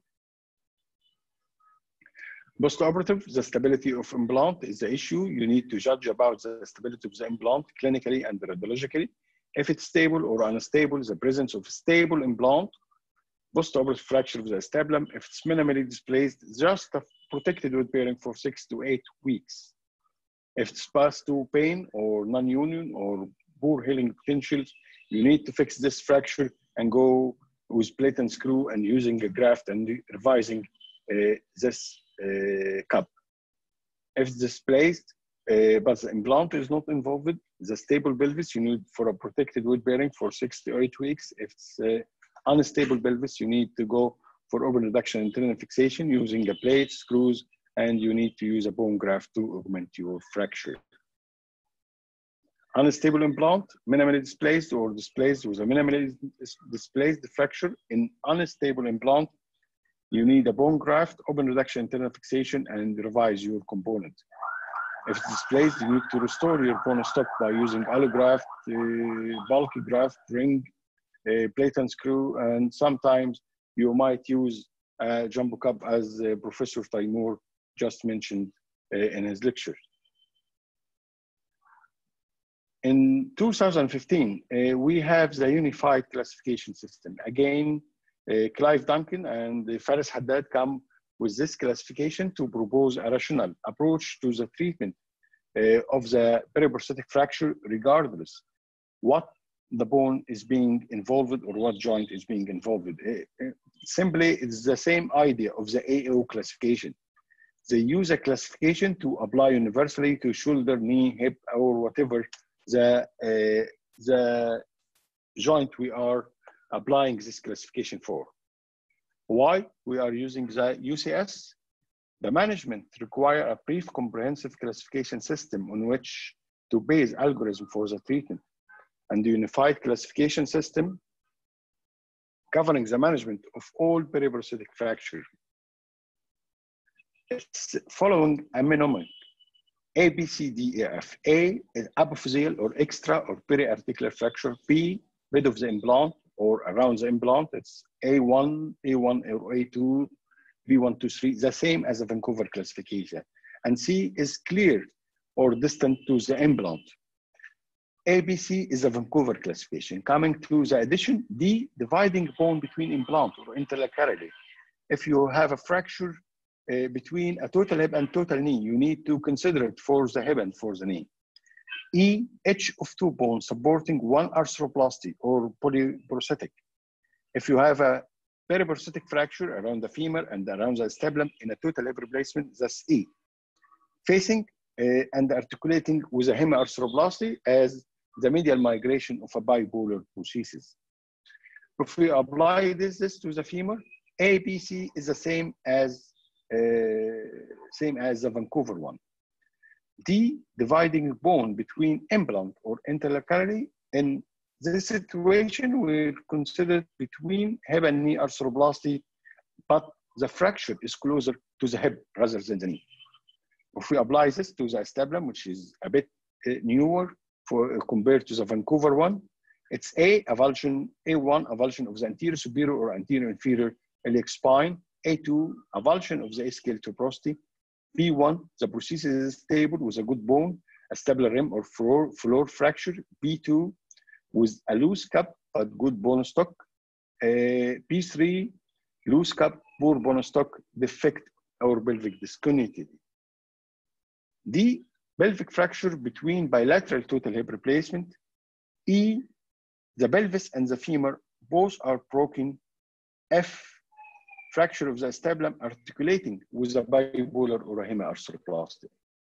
Postoperative, the stability of implant is the issue. You need to judge about the stability of the implant clinically and radiologically. If it's stable or unstable, the presence of stable implant, postoperative fracture of the stablum, if it's minimally displaced, just a protected with bearing for six to eight weeks. If it's past to pain or non-union or poor healing potentials, you need to fix this fracture and go with plate and screw and using a graft and revising uh, this uh, cup. If it's displaced, uh, but the implant is not involved, the stable pelvis you need for a protected weight bearing for six to eight weeks. If it's uh, unstable pelvis, you need to go for open reduction and internal fixation using a plate, screws, and you need to use a bone graft to augment your fracture. Unstable implant, minimally displaced or displaced with a minimally dis- displaced fracture. In unstable implant, you need a bone graft, open reduction, internal fixation, and revise your component. If it's displaced, you need to restore your bone stock by using allograft, uh, bulky graft, ring, uh, plate and screw, and sometimes you might use a jumbo cup as uh, Professor Taimur just mentioned uh, in his lecture. In 2015, uh, we have the unified classification system. Again, uh, Clive Duncan and uh, Faris Haddad come with this classification to propose a rational approach to the treatment uh, of the periprosthetic fracture, regardless what the bone is being involved or what joint is being involved. Uh, uh, simply, it's the same idea of the AO classification. They use a classification to apply universally to shoulder, knee, hip, or whatever the, uh, the joint we are applying this classification for. Why we are using the UCS? The management require a brief comprehensive classification system on which to base algorithm for the treatment and the unified classification system covering the management of all periprosthetic fracture. It's following a mnemonic A, B, C, D, E, F. A is apophyseal or extra or periarticular fracture. B, bed of the implant or around the implant. It's A1, A1 or A2 B123, the same as the Vancouver classification. And C is clear or distant to the implant. ABC is a Vancouver classification. Coming to the addition, D, dividing bone between implant or interlocality. If you have a fracture uh, between a total hip and total knee, you need to consider it for the hip and for the knee. E, each of two bones supporting one arthroplasty or polyprosthetic. If you have a periprosthetic fracture around the femur and around the sternum in a total hip replacement, that's E. Facing uh, and articulating with a hemiarthroplasty as the medial migration of a bipolar prosthesis. If we apply this, this to the femur, ABC is the same as uh, same as the Vancouver one. D, dividing bone between implant or interlocality. In this situation, we consider between hip and knee arthroplasty, but the fracture is closer to the hip rather than the knee. If we apply this to the sternum, which is a bit uh, newer for uh, compared to the Vancouver one, it's A, avulsion, A1, avulsion of the anterior superior or anterior inferior iliac spine, A2, avulsion of the skeletal prostate, B1, the prosthesis is stable with a good bone, a stable rim or floor, floor fracture, B2, with a loose cup but good bone stock, uh, B3, loose cup, poor bone stock, defect or pelvic discontinuity. D, pelvic fracture between bilateral total hip replacement. E, the pelvis and the femur both are broken. F, fracture of the sternum articulating with a bipolar or a hemiarthroplasty.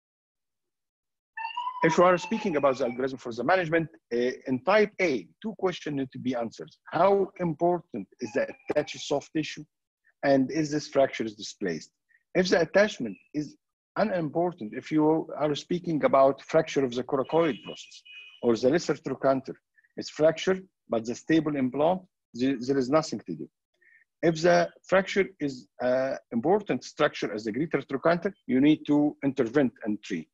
If you are speaking about the algorithm for the management, uh, in type A, two questions need to be answered. How important is the attached soft tissue? And is this fracture is displaced? If the attachment is unimportant, if you are speaking about fracture of the coracoid process or the lesser trochanter, it's fractured, but the stable implant, there, there is nothing to do. If the fracture is uh, important structure as the greater trochanter, you need to intervene and treat.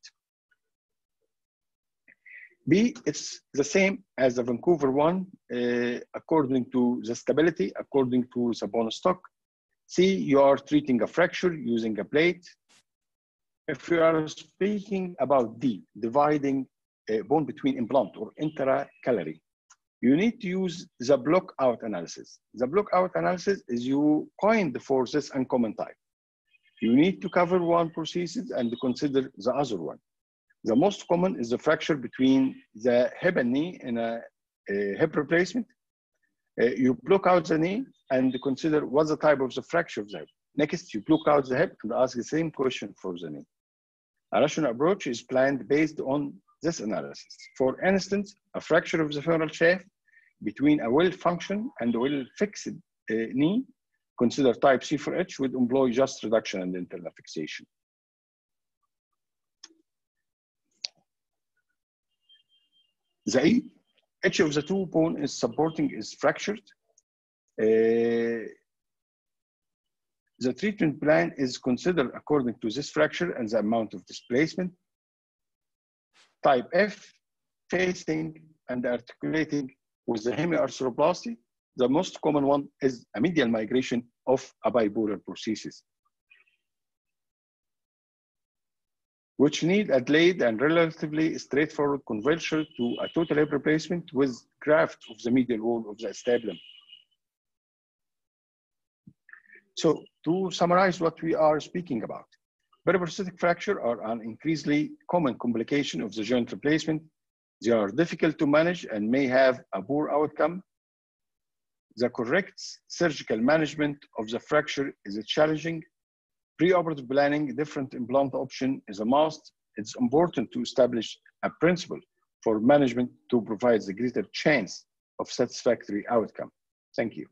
B, it's the same as the Vancouver one, uh, according to the stability, according to the bone stock. C, you are treating a fracture using a plate. If you are speaking about D, dividing a bone between implant or intercalary, you need to use the block out analysis. The block out analysis is you coin the forces and common type. You need to cover one prosthesis and consider the other one. The most common is the fracture between the hip and knee in a, a hip replacement. Uh, you block out the knee and consider what's the type of the fracture of the hip. Next, you block out the hip and ask the same question for the knee. A rational approach is planned based on this analysis. For instance, a fracture of the femoral shaft between a well-functioned and well-fixed uh, knee, consider type C for H, would employ just reduction and internal fixation. The E, each of the two bone is supporting is fractured. Uh, the treatment plan is considered according to this fracture and the amount of displacement. Type F, facing and articulating with the hemiarthroplasty. The most common one is a medial migration of a bipolar prosthesis, which need a delayed and relatively straightforward conversion to a total hip replacement with graft of the medial wall of the sternum. So to summarize what we are speaking about, periprosthetic fracture are an increasingly common complication of the joint replacement. They are difficult to manage and may have a poor outcome. The correct surgical management of the fracture is challenging. Preoperative planning, different implant option is a must. It's important to establish a principle for management to provide the greater chance of satisfactory outcome. Thank you.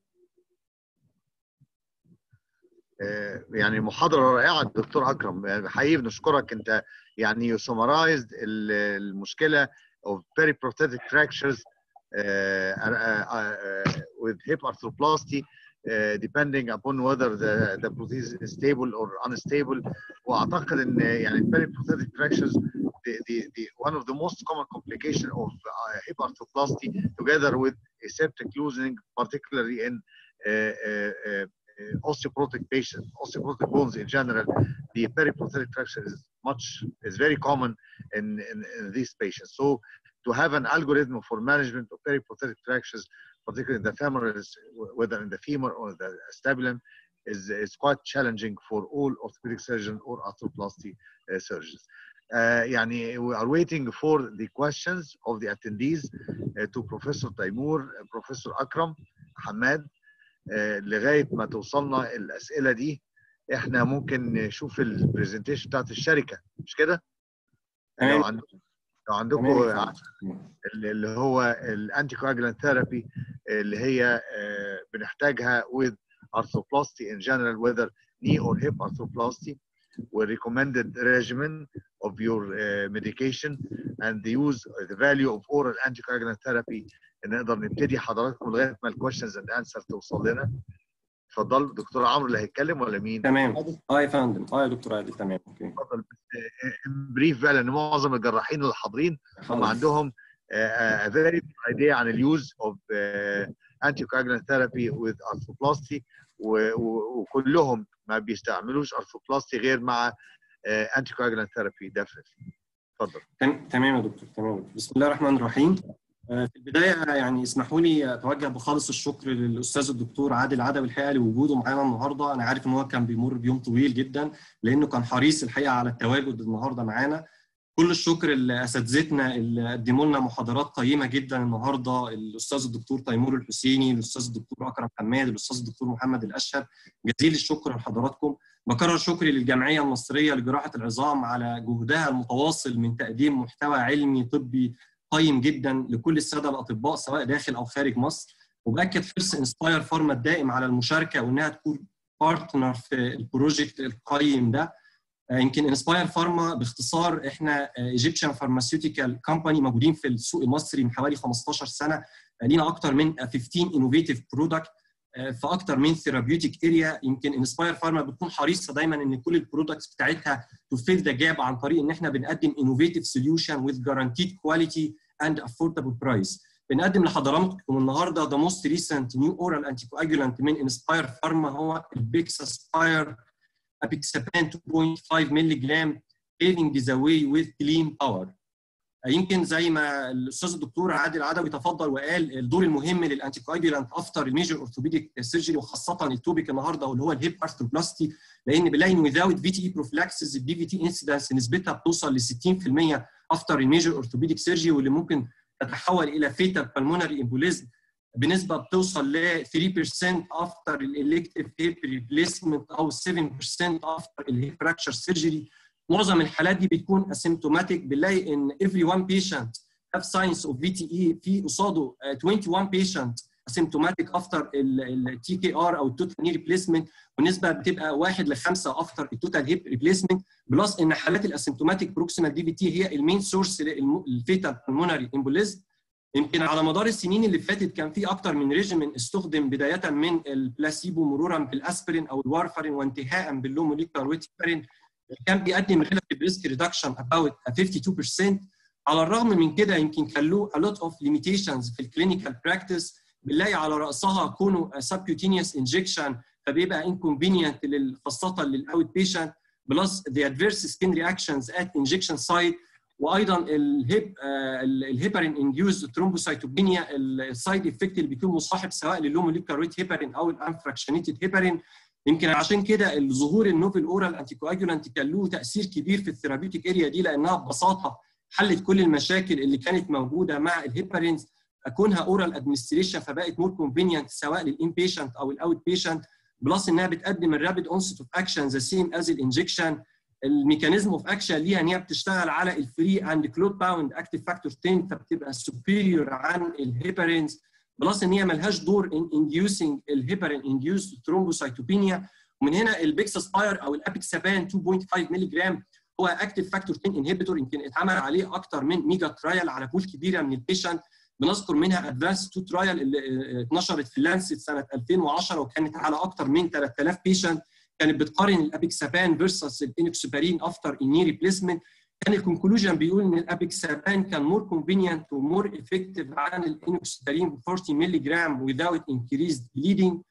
آه، يعني محاضرة رائعة دكتور أكرم يعني حقيقي بنشكرك أنت يعني you summarized ال- المشكلة of periprosthetic fractures uh, uh, uh, with hip arthroplasty uh, depending upon whether the, the prosthesis is stable or unstable واعتقد ان يعني periprosthetic fractures the, the, the one of the most common complication of uh, hip arthroplasty together with a septic loosening particularly in uh, uh, uh, uh, osteoporotic patients, osteoporotic bones in general, the periprosthetic fracture is much is very common in, in, in these patients. So to have an algorithm for management of periprosthetic fractures, particularly in the femorals, whether in the femur or the sternum, is, is quite challenging for all orthopedic surgeons or arthroplasty uh, surgeons. Uh, يعني we are waiting for the questions of the attendees uh, to Professor Taimur, uh, Professor Akram, حماد uh, لغايه ما توصلنا الاسئله دي احنا ممكن نشوف البرزنتيشن بتاعت الشركه مش كده؟ لو عندكم لو عندكم اللي هو الانتي كواجلانت ثيرابي اللي هي بنحتاجها with arthroplasty in general whether knee or hip arthroplasty with recommended regimen of your uh, medication and the use the value of oral anticoagulant therapy نقدر نبتدي حضراتكم لغايه ما الكويشنز اند انسر توصل لنا اتفضل دكتور عمرو اللي هيتكلم ولا مين؟
تمام اه يا فندم اه يا دكتور عادل تمام اوكي
اتفضل بريف بقى لان معظم الجراحين اللي حاضرين هم عندهم a very good idea عن اليوز اوف anticoagulant therapy with arthroplasty وكلهم ما بيستعملوش arthroplasty غير مع anticoagulant therapy definitely اتفضل
تمام يا دكتور تمام يا دكتور بسم الله الرحمن الرحيم في البدايه يعني اسمحوا لي اتوجه بخالص الشكر للاستاذ الدكتور عادل عدوي الحقيقه لوجوده معانا النهارده انا عارف ان هو كان بيمر بيوم طويل جدا لانه كان حريص الحقيقه على التواجد النهارده معانا كل الشكر لاساتذتنا اللي قدموا لنا محاضرات قيمه جدا النهارده الاستاذ الدكتور تيمور الحسيني الاستاذ الدكتور اكرم حماد الاستاذ الدكتور محمد الاشهب جزيل الشكر لحضراتكم بكرر شكري للجمعيه المصريه لجراحه العظام على جهدها المتواصل من تقديم محتوى علمي طبي قيم جدا لكل الساده الاطباء سواء داخل او خارج مصر وباكد حرص انسباير فارما الدائم على المشاركه وانها تكون بارتنر في البروجكت القيم ده يمكن انسباير فارما باختصار احنا ايجيبشن فارماسيوتيكال كومباني موجودين في السوق المصري من حوالي 15 سنه لينا اكثر من 15 انوفيتيف برودكت في اكثر من ثيرابيوتيك اريا يمكن انسباير فارما بتكون حريصه دايما ان كل البرودكتس بتاعتها تفيل ذا جاب عن طريق ان احنا بنقدم انوفيتيف سوليوشن وذ جارانتيد كواليتي اند افوردبل برايس بنقدم لحضراتكم النهارده ذا موست ريسنت نيو اورال انتي كواجولانت من انسباير فارما هو البيكساسباير ابيكسابان 2.5 مللي جرام paving the way with clean power يمكن زي ما الاستاذ الدكتور عادل عدوي تفضل وقال الدور المهم للانتي كواجولانت افتر الميجر اورثوبيديك سيرجري وخاصه التوبيك النهارده واللي هو الهيب ارثروبلاستي لان بنلاقي ان without في تي اي بروفلاكسس الدي في تي انسيدنس نسبتها بتوصل ل 60% افتر الميجر اورثوبيديك سيرجري واللي ممكن تتحول الى فيتال بالمونري امبوليزم بنسبه بتوصل ل 3% افتر الالكتيف هيب ريبليسمنت او 7% افتر الهيب فراكشر سيرجري معظم الحالات دي بتكون اسيمتوماتيك بنلاقي ان every one patient have signs of VTE في قصاده 21 patient asymptomatic after التي كي ار او التوتال ني ريبليسمنت والنسبه بتبقى 1 ل 5 افتر التوتال هيب ريبليسمنت بلس ان حالات الاسيمتوماتيك بروكسيمال دي في تي هي المين سورس للفيتال بالمونري امبوليزم يمكن على مدار السنين اللي فاتت كان في اكتر من ريجيمين استخدم بدايه من البلاسيبو مرورا بالاسبرين او الوارفارين وانتهاء باللو موليكولار ويتفارين كان بيقدم relative risk reduction about 52% على الرغم من كده يمكن كان له a lot of limitations في الكلينيكال براكتس بنلاقي على راسها كونه subcutaneous injection فبيبقى inconvenient خاصه للاوت بيشنت بلس the adverse skin reactions at injection site وايضا الهيب الهيبرين انديوز ثرومبوسايتوبينيا السايد افكت اللي بيكون مصاحب سواء للوموليكولار ويت هيبرين او الانفراكشنيتد هيبرين يمكن عشان كده الظهور النوفل اورال انتي كواجولانت كان له تاثير كبير في الثيرابيوتيك اريا دي لانها ببساطه حلت كل المشاكل اللي كانت موجوده مع الهيبرينز كونها اورال ادمنستريشن فبقت مور كونفينينت سواء للان بيشنت او الاوت بيشنت بلس انها بتقدم الرابيد اونست اوف اكشن ذا سيم از الانجكشن الميكانيزم اوف اكشن ليها ان هي بتشتغل على الفري اند كلود باوند اكتيف فاكتور 10 فبتبقى سوبيريور عن الهيبرينز بلس ان هي ملهاش دور ان انديوسنج الهيبرين انديوس ثرومبوسايتوبينيا ومن هنا البيكساسباير او الابيكسابان 2.5 مللي جرام هو اكتيف فاكتور 10 انهبيتور يمكن اتعمل عليه اكتر من ميجا ترايل على بول كبيره من البيشنت بنذكر منها ادفانس 2 ترايل اللي اتنشرت في لانست سنه 2010 وكانت على اكتر من 3000 بيشنت كانت بتقارن الابيكسابان فيرسس الانكسوبارين افتر اني ريبليسمنت كان الكونكلوجن بيقول ان الابيكسابان كان مور كونفينينت ومور افكتيف عن الانوكسيتارين ب 40 مللي جرام without increased bleeding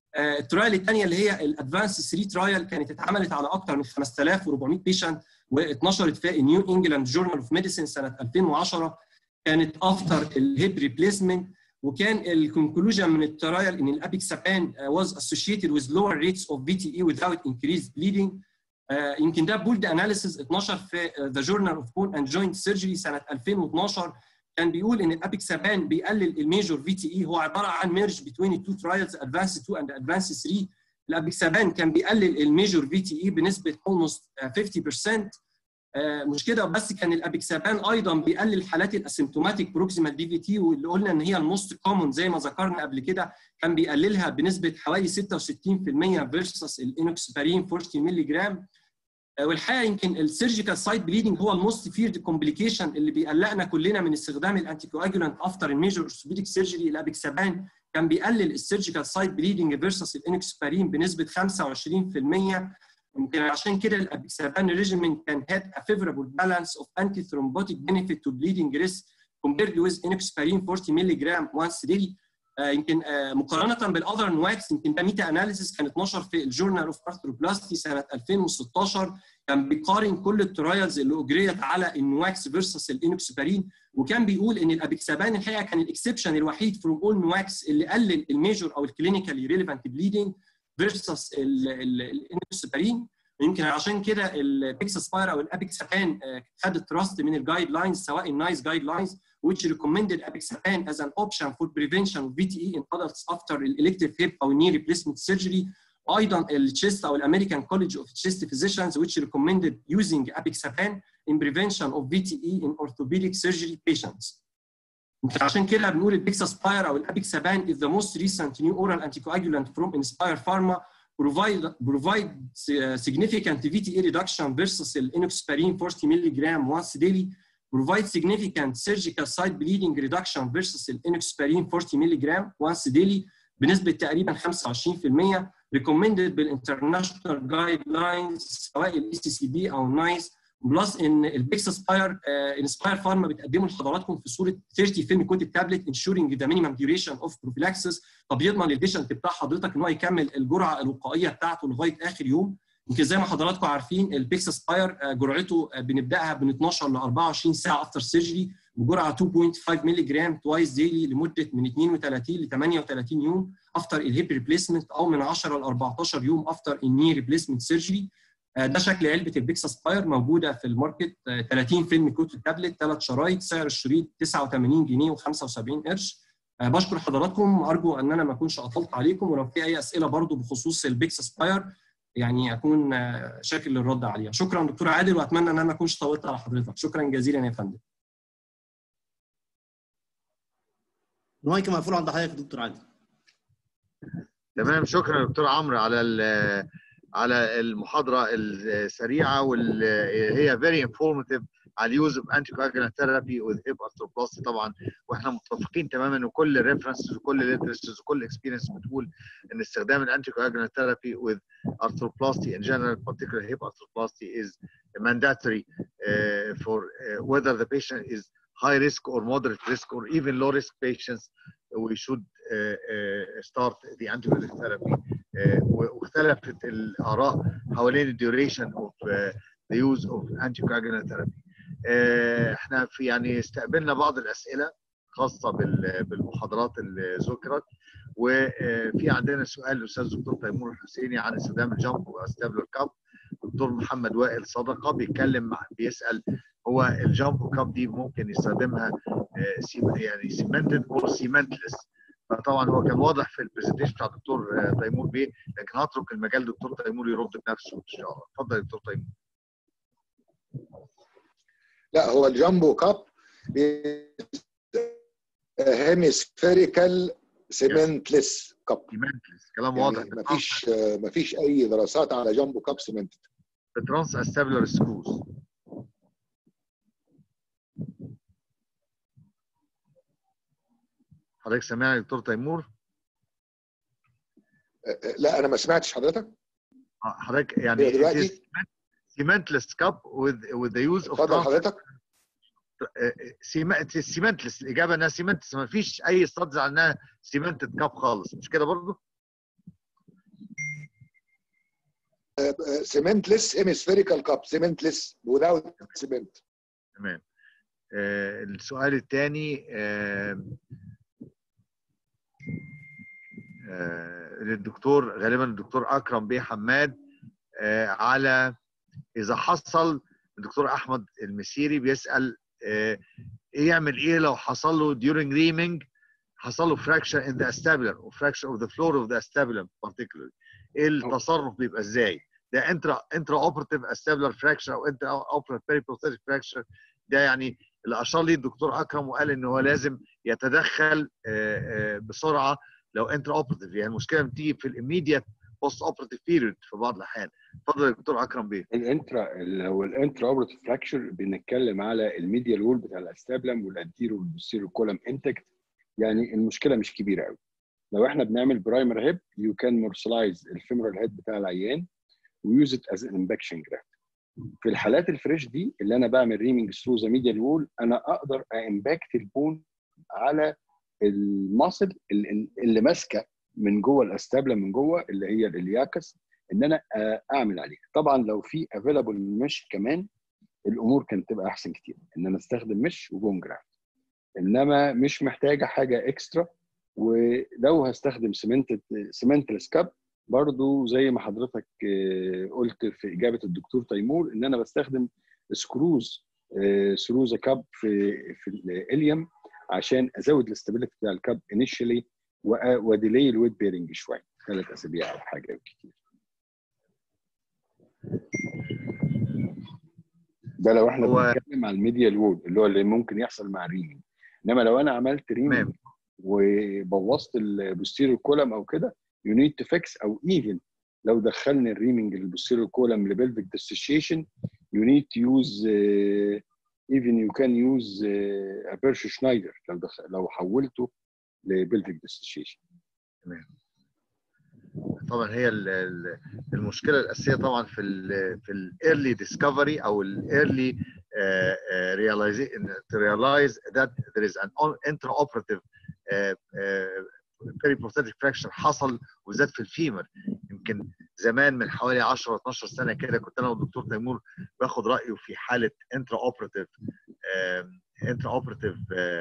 الترايل الثانيه اللي هي الادفانس 3 ترايل كانت اتعملت على اكثر من 5400 بيشنت واتنشرت في نيو انجلاند جورنال اوف ميديسين سنه 2010 كانت افتر الهيب ريبليسمنت وكان الكونكلوجن من الترايل ان الابيكسابان was associated with lower rates of VTE without increased bleeding uh, يمكن ده بولد اناليسيس اتنشر في ذا جورنال اوف بون اند جوينت سيرجري سنه 2012 كان بيقول ان الابيكسابان بيقلل الميجور في تي اي هو عباره عن ميرج بين التو ترايلز ادفانس 2 اند ادفانس 3 الابيكسابان كان بيقلل الميجور في تي اي بنسبه almost 50% مش كده بس كان الابيكسابان ايضا بيقلل حالات الاسيمتوماتيك بروكسيمال دي في تي واللي قلنا ان هي الموست كومون زي ما ذكرنا قبل كده كان بيقللها بنسبه حوالي 66% فيرسس الانوكسبارين 40 مللي جرام والحقيقه يمكن السيرجيكال سايد بليدنج هو الموست فيرد كومبليكيشن اللي بيقلقنا كلنا من استخدام الانتي كواجولانت افتر الميجور اورثوبيديك سيرجري الابيكسابان كان بيقلل السيرجيكال سايد بليدنج فيرسس الانوكسبارين بنسبه 25% يمكن عشان كده الابيكسابان ريجيمين كان had a favorable balance of anti-thrombotic benefit to bleeding risk compared with enoxaparin 40 ملغ once daily آه يمكن آه مقارنه بالاذر نواكس يمكن ده ميتا اناليسيس كان اتنشر في الجورنال اوف ارثروبلاستي سنه 2016 كان بيقارن كل الترايلز اللي اجريت على النواكس فيرسس الانوكسبارين وكان بيقول ان الابيكسابان الحقيقه كان الاكسبشن الوحيد فروم اول نواكس اللي قلل الميجور او الكلينيكالي ريليفانت بليدنج فيرسس الانوكسبارين يمكن عشان كده البيكساسباير او الابيكسابان خد التراست من الجايد لاينز سواء النايس جايد لاينز which recommended apixaban as an option for prevention of VTE in adults after elective hip or knee replacement surgery. ايضا التشيست او الامريكان كولج اوف تشيست physicians which recommended using apixaban in prevention of VTE in orthopedic surgery patients. عشان كده بنقول البيكساسباير او الابيكسابان is the most recent new oral anticoagulant from Inspire Pharma provide provide significant VTE reduction versus الانوكسبارين 40 ملغ once daily provide significant surgical site bleeding reduction versus الانوكسبارين 40 ملغ once daily بنسبه تقريبا 25% recommended بالانترناشونال جايد لاينز سواء الاي سي سي بي او نايس بلس ان البيكساسباير انسباير فارما بتقدمه لحضراتكم في صوره 30 فيلم كوتد تابلت انشورنج ذا مينيمم ديوريشن اوف بروفيلاكسس طب يضمن للبيشنت بتاع حضرتك ان هو يكمل الجرعه الوقائيه بتاعته لغايه اخر يوم يمكن زي ما حضراتكم عارفين البيكساسباير جرعته بنبداها من 12 ل 24 ساعه افتر سيرجري بجرعه 2.5 مللي جرام توايس ديلي لمده من 32 ل 38 يوم افتر الهيب ريبليسمنت او من 10 ل 14 يوم افتر الني ريبليسمنت سيرجري ده شكل علبه البيكساسباير موجوده في الماركت 30 فيلم كوت تابلت ثلاث شرايط سعر الشريط 89 جنيه و75 قرش بشكر حضراتكم ارجو ان انا ما اكونش اطلت عليكم ولو في اي اسئله برضو بخصوص البيكساسباير يعني اكون شاكر للرد عليها شكرا دكتور عادل واتمنى ان انا ما اكونش طولت على حضرتك شكرا جزيلا يا فندم
المايك مقفول عند حضرتك يا دكتور عادل
تمام شكرا دكتور عمرو على على المحاضره السريعه واللي هي فيري انفورماتيف على اليوز اوف انتي كواجولانت ثيرابي وذ هيب ارثروبلاستي طبعا واحنا متفقين تماما ان كل الريفرنسز وكل الليترشرز وكل اكسبيرينس بتقول ان استخدام الانتي كواجولانت ثيرابي وذ arthroplasty in general particularly hip arthroplasty is mandatory uh, for uh, whether the patient is high risk or moderate risk or even low risk patients we should uh, uh, start the anticoagulant therapy uh, واختلفت الاراء حوالين الديوريشن اوف the use of anticoagulant therapy احنا في يعني استقبلنا بعض الاسئله خاصه بالمحاضرات اللي ذكرت وفي عندنا سؤال للاستاذ الدكتور تيمور الحسيني عن استخدام الجامب واستابلر كاب دكتور محمد وائل صدقه بيتكلم مع بيسال هو الجامب كاب دي ممكن يستخدمها يعني سيمنتد اور سيمنتلس فطبعا هو كان واضح في البرزنتيشن بتاع الدكتور تيمور بيه لكن هترك المجال دكتور تيمور يرد بنفسه ان شاء الله اتفضل يا دكتور تيمور
لا هو الجامبو كاب هيميسفيريكال سيمنتلس كاب
سيمنتلس كلام
يعني
واضح
مفيش مفيش اي دراسات على جامبو كاب سيمنت
ترانس استابلر سكروز حضرتك سامعني يا دكتور تيمور؟
لا انا ما سمعتش حضرتك
حضرتك يعني
دلوقتي
سيمنتلس كاب with with the use of
اتفضل حضرتك
سيمنتلس الاجابه انها سيمنتلس ما فيش اي ستادز عنها سيمنتد كاب خالص مش كده برضه؟
cementless hemispherical cup cementless without cement
تمام آه، السؤال الثاني للدكتور غالبا الدكتور اكرم بيه حماد آه، على اذا حصل الدكتور احمد المسيري بيسال آه، ايه يعمل ايه لو حصل له during reaming حصل له fracture in the acetabulum or fracture of the floor of the acetabulum particularly ايه التصرف بيبقى ازاي ده انترا انترا اوبرتيف acetabulum fracture او انترا اوبرتيف periprosthetic fracture ده يعني اللي اشار لي الدكتور اكرم وقال ان هو لازم يتدخل آه، آه، بسرعه لو انترا اوبرتيف يعني المشكله بتيجي في الاميديت بوست اوبرتيف بيريود في بعض الاحيان اتفضل يا دكتور اكرم بيه
الانترا لو الانترا اوبرتيف فراكشر بنتكلم على الميديال وول بتاع الاستابلم والانتيرو والبوستيرو كولم انتكت يعني المشكله مش كبيره قوي لو احنا بنعمل برايمر هيب يو كان مورسلايز الفيمورال هيد بتاع العيان ويوز ات از ان امباكشن جرافت في الحالات الفريش دي اللي انا بعمل ريمنج ثرو ذا ميديال وول انا اقدر امباكت البون على الماسل اللي, اللي ماسكه من جوه الاستابله من جوه اللي هي الالياكس ان انا آه، اعمل عليها طبعا لو في افيلابل مش كمان الامور كانت تبقى احسن كتير ان انا استخدم مش وبون جرافت انما مش محتاجه حاجه اكسترا ولو هستخدم سيمنت سيمنتلس كاب برضو زي ما حضرتك آه، قلت في اجابه الدكتور تيمور ان انا بستخدم سكروز ثرو ذا كاب في في الاليوم عشان ازود الاستابيليتي بتاع الكاب انيشالي وديلي الويت بيرنج شويه ثلاث اسابيع او حاجه كتير ده لو احنا
هو-
بنتكلم على الميديال وول اللي هو اللي ممكن يحصل مع الريمينج انما لو انا عملت ريمينج
تمام
وبوظت البوستيريو كولم او كده يو نيد تو فيكس او ايفن لو دخلنا الريمينج للبوستيريو كولم لبلفيك ديسوشيشن يو نيد تو يوز ايفن يو كان يوز بيرش شنايدر لو دخل لو حولته لبلفيك ديسوشيشن
طبعا هي ال- ال- المشكله الاساسيه طبعا في ال في الايرلي ديسكفري او الايرلي realization to realize that there is an intraoperative uh, uh, periprosthetic fracture حصل وزاد في الفيمر يمكن زمان من حوالي 10 12 سنه كده كنت انا والدكتور تيمور باخد رايه في حاله انترا اوبراتيف انترا اوبراتيف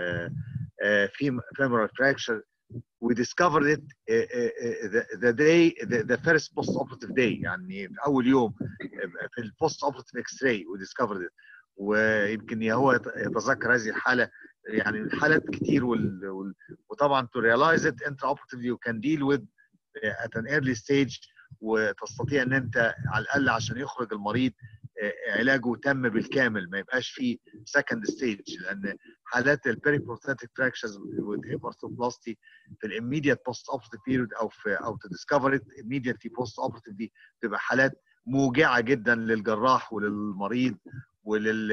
femoral fracture we discovered it uh, uh, the, the day the, the first post operative day يعني في اول يوم في البوست اوبراتيف اكس راي we discovered it ويمكن يا هو يت- يتذكر هذه الحاله يعني الحالات كتير وال, وال, وطبعا to realize it intraoperatively you can deal with uh, at an early stage وتستطيع ان انت على الاقل عشان يخرج المريض آه، علاجه تم بالكامل ما يبقاش فيه سكند ستيج لان حالات البيريبروستاتيك فراكشرز والهيبارثوبلاستي في الاميديت بوست اوبرتيف بيريود او في او تديسكفر ات immediately بوست اوبرتيف دي بتبقى حالات موجعه جدا للجراح وللمريض ولل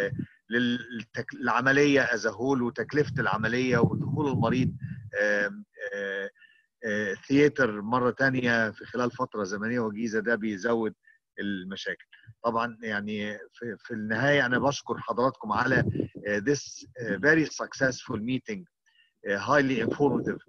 للتك... العمليه از هول وتكلفه العمليه ودخول المريض آم، آه، آه، ثياتر مره تانية في خلال فتره زمنيه وجيزه ده بيزود المشاكل طبعا يعني في, في النهايه انا بشكر حضراتكم على آه، this آه، very successful meeting آه، highly informative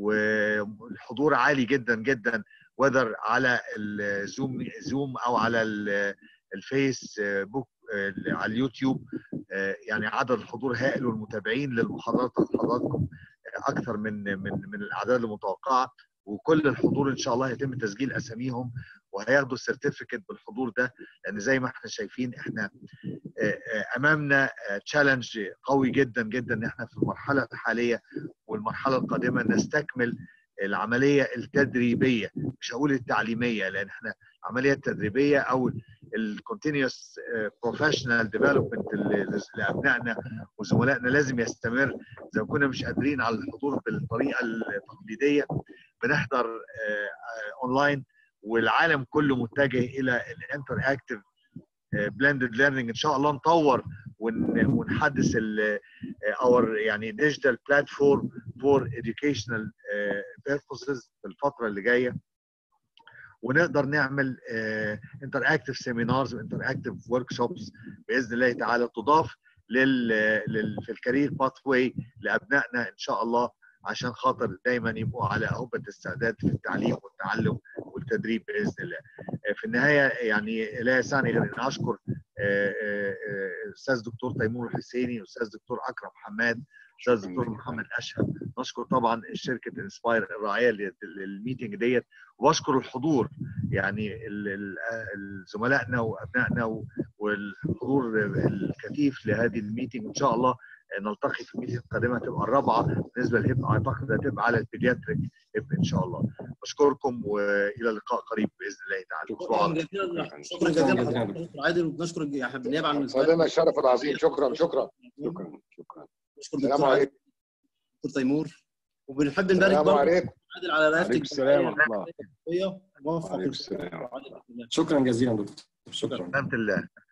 والحضور عالي جدا جدا whether على الزوم زوم او على ال- الفيس بوك آه، على اليوتيوب آه، يعني عدد الحضور هائل والمتابعين للمحاضرات بتاعت حضراتكم آه، اكثر من من من الاعداد المتوقعه وكل الحضور ان شاء الله هيتم تسجيل اساميهم وهياخدوا السيرتيفيكت بالحضور ده لان زي ما احنا شايفين احنا آه، آه، امامنا تشالنج قوي جدا جدا ان احنا في المرحله الحاليه والمرحله القادمه نستكمل العمليه التدريبيه مش هقول التعليميه لان احنا العمليه التدريبيه او الكونتينيوس بروفيشنال ديفلوبمنت لابنائنا وزملائنا لازم يستمر اذا كنا مش قادرين على الحضور بالطريقه التقليديه بنحضر اونلاين والعالم كله متجه الى الانتر اكتف بلندد ليرنينج ان شاء الله نطور ون- ونحدث اور يعني ديجيتال بلاتفورم فور educational بيربوسز في الفتره اللي جايه ونقدر نعمل انتر اكتف سيمينارز وانتر اكتف ورك شوبس باذن الله تعالى تضاف لل, لل في الكارير باث واي لابنائنا ان شاء الله عشان خاطر دايما يبقوا على اهبه السعادات في التعليم والتعلم والكارير وبتدريب باذن الله. في النهايه يعني لا يسعني غير ان اشكر الاستاذ دكتور تيمور الحسيني الاستاذ دكتور اكرم حماد الاستاذ دكتور محمد اشهب نشكر طبعا شركه انسباير الراعيه للميتنج ديت واشكر الحضور يعني زملائنا وابنائنا والحضور الكثيف لهذه الميتنج وان شاء الله نلتقي في الميتنج القادمه تبقى الرابعه بالنسبه للهب اعتقد هتبقى على البيدياتريك هب ان شاء الله بشكركم والى اللقاء قريب باذن الله تعالى
شكرا جزيلا شكرا جزيلا دكتور عادل وبنشكر بالنيابه عن
لنا الشرف العظيم شكرا شكرا
شكرا شكرا
نشكر
السلام
دكتور
عليكم
دكتور تيمور وبنحب نبارك
السلام
برضه
عليكم
عادل على رئاسه
عليكم السلام ورحمه الله
الجمهوريه موفق
وعليكم
ان شاء الله
السلام
عادل بإذن الله.
شكرا جزيلا دكتور شكرا
سلامة الله